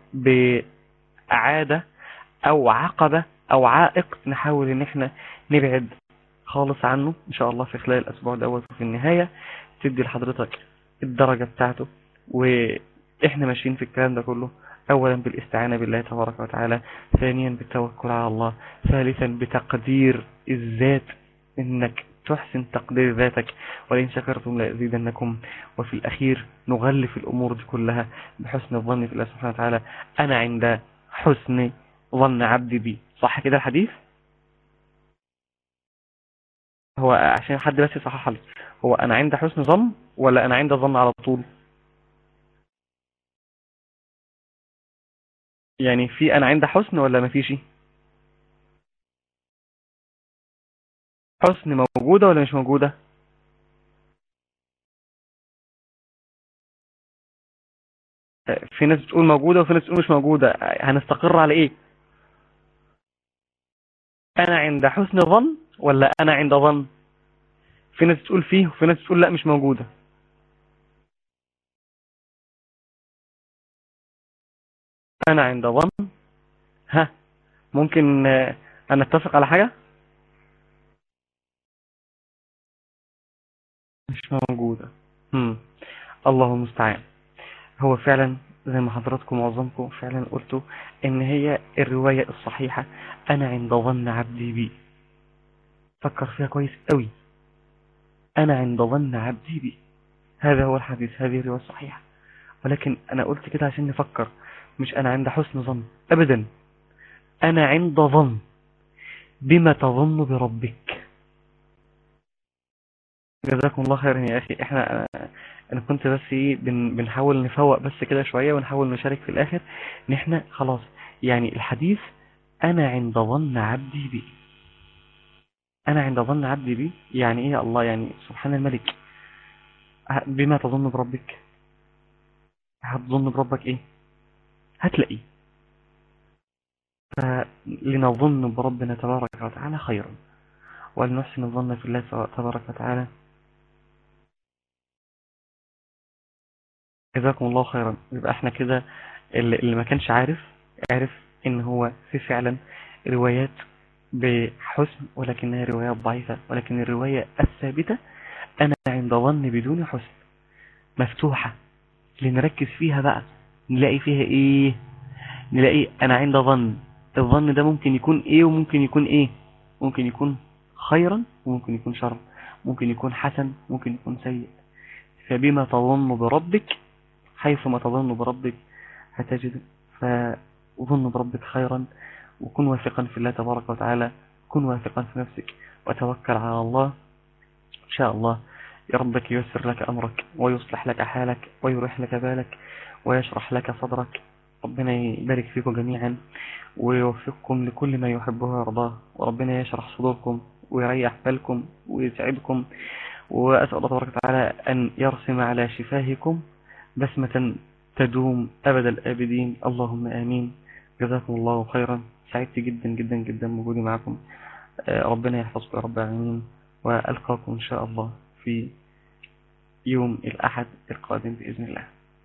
بعادة او عقبة او عائق نحاول ان احنا نبعد خالص عنه ان شاء الله في خلال الاسبوع دوت وفي النهاية تدي لحضرتك الدرجة بتاعته واحنا ماشيين في الكلام ده كله اولا بالاستعانة بالله تبارك وتعالى ثانيا بالتوكل على الله ثالثا بتقدير الذات انك تحسن تقدير ذاتك ولئن شكرتم لأزيدنكم وفي الأخير نغلف الأمور دي كلها بحسن الظن في الله سبحانه وتعالى أنا عند حسن ظن عبدي بي صح كده الحديث هو عشان حد بس يصحح لي هو أنا عند حسن ظن ولا أنا عند ظن على طول يعني في أنا عند حسن ولا مفيش حسن موجودة ولا مش موجودة في ناس بتقول موجودة وفي ناس بتقول مش موجودة هنستقر على ايه انا عند حسن ظن ولا انا عند ظن في ناس بتقول فيه وفي ناس بتقول لا مش موجودة انا عند ظن ها ممكن ان نتفق على حاجة مش موجودة مم. الله المستعان هو فعلا زي ما حضراتكم معظمكم فعلا قلتوا ان هي الرواية الصحيحة انا عند ظن عبدي بي فكر فيها كويس قوي انا عند ظن عبدي بي هذا هو الحديث هذه الرواية الصحيحة ولكن انا قلت كده عشان نفكر مش انا عند حسن ظن ابدا انا عند ظن بما تظن بربك جزاكم الله خيرا يا اخي احنا انا كنت بس ايه بن بنحاول نفوق بس كده شوية ونحاول نشارك في الاخر ان احنا خلاص يعني الحديث انا عند ظن عبدي بي انا عند ظن عبدي بي يعني ايه يا الله يعني سبحان الملك بما تظن بربك هتظن بربك ايه هتلاقيه فلنظن بربنا تبارك وتعالى خيرا ولنحسن الظن في الله تبارك وتعالى جزاكم الله خيرا يبقى احنا كده اللي ما كانش عارف عارف ان هو في فعلا روايات بحسن ولكنها روايات ضعيفة ولكن الرواية الثابتة انا عند ظن بدون حسن مفتوحة لنركز فيها بقى نلاقي فيها ايه نلاقي انا عند ظن الظن ده ممكن يكون ايه وممكن يكون ايه ممكن يكون خيرا وممكن يكون شر ممكن يكون حسن ممكن يكون سيء فبما تظن بربك حيثما تظن بربك هتجد فظن بربك خيرا وكن واثقا في الله تبارك وتعالى كن واثقا في نفسك وتوكل على الله إن شاء الله يا ربك ييسر لك أمرك ويصلح لك حالك ويريح لك بالك ويشرح لك صدرك ربنا يبارك فيكم جميعا ويوفقكم لكل ما يحبه ويرضاه وربنا يشرح صدوركم ويريح بالكم ويسعدكم وأسأل الله تبارك وتعالى أن يرسم على شفاهكم بسمة تدوم أبد الآبدين اللهم آمين جزاكم الله خيرا سعدت جدا جدا جدا بوجودي معكم آه، ربنا يحفظكم يا رب العالمين وألقاكم إن شاء الله في يوم الأحد القادم بإذن الله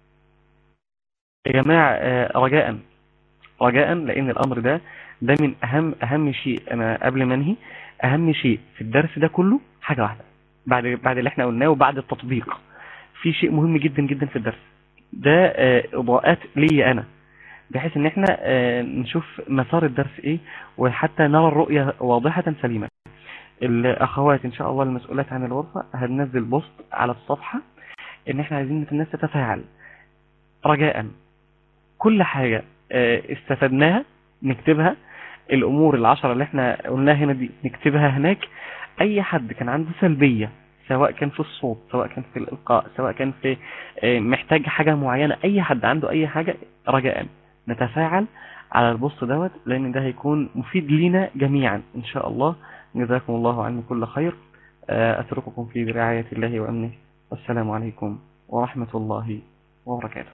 يا جماعة آه، رجاء رجاء لأن الأمر ده ده من أهم أهم شيء أنا قبل ما أنهي أهم شيء في الدرس ده كله حاجة واحدة بعد بعد اللي احنا قلناه وبعد التطبيق في شيء مهم جدا جدا في الدرس ده آه، إضاءات لي أنا بحيث ان احنا آه، نشوف مسار الدرس ايه وحتى نرى الرؤية واضحة سليمة الاخوات ان شاء الله المسؤولات عن الغرفة هننزل بوست على الصفحة ان احنا عايزين الناس تتفاعل رجاء كل حاجة آه، استفدناها نكتبها الامور العشرة اللي احنا قلناها هنا دي نكتبها هناك اي حد كان عنده سلبية سواء كان في الصوت سواء كان في الالقاء سواء كان في آه، محتاج حاجة معينة اي حد عنده اي حاجة رجاء نتفاعل على البوست دوت لان ده هيكون مفيد لينا جميعا ان شاء الله جزاكم الله عني كل خير آه، اترككم في رعاية الله وامنه والسلام عليكم ورحمة الله وبركاته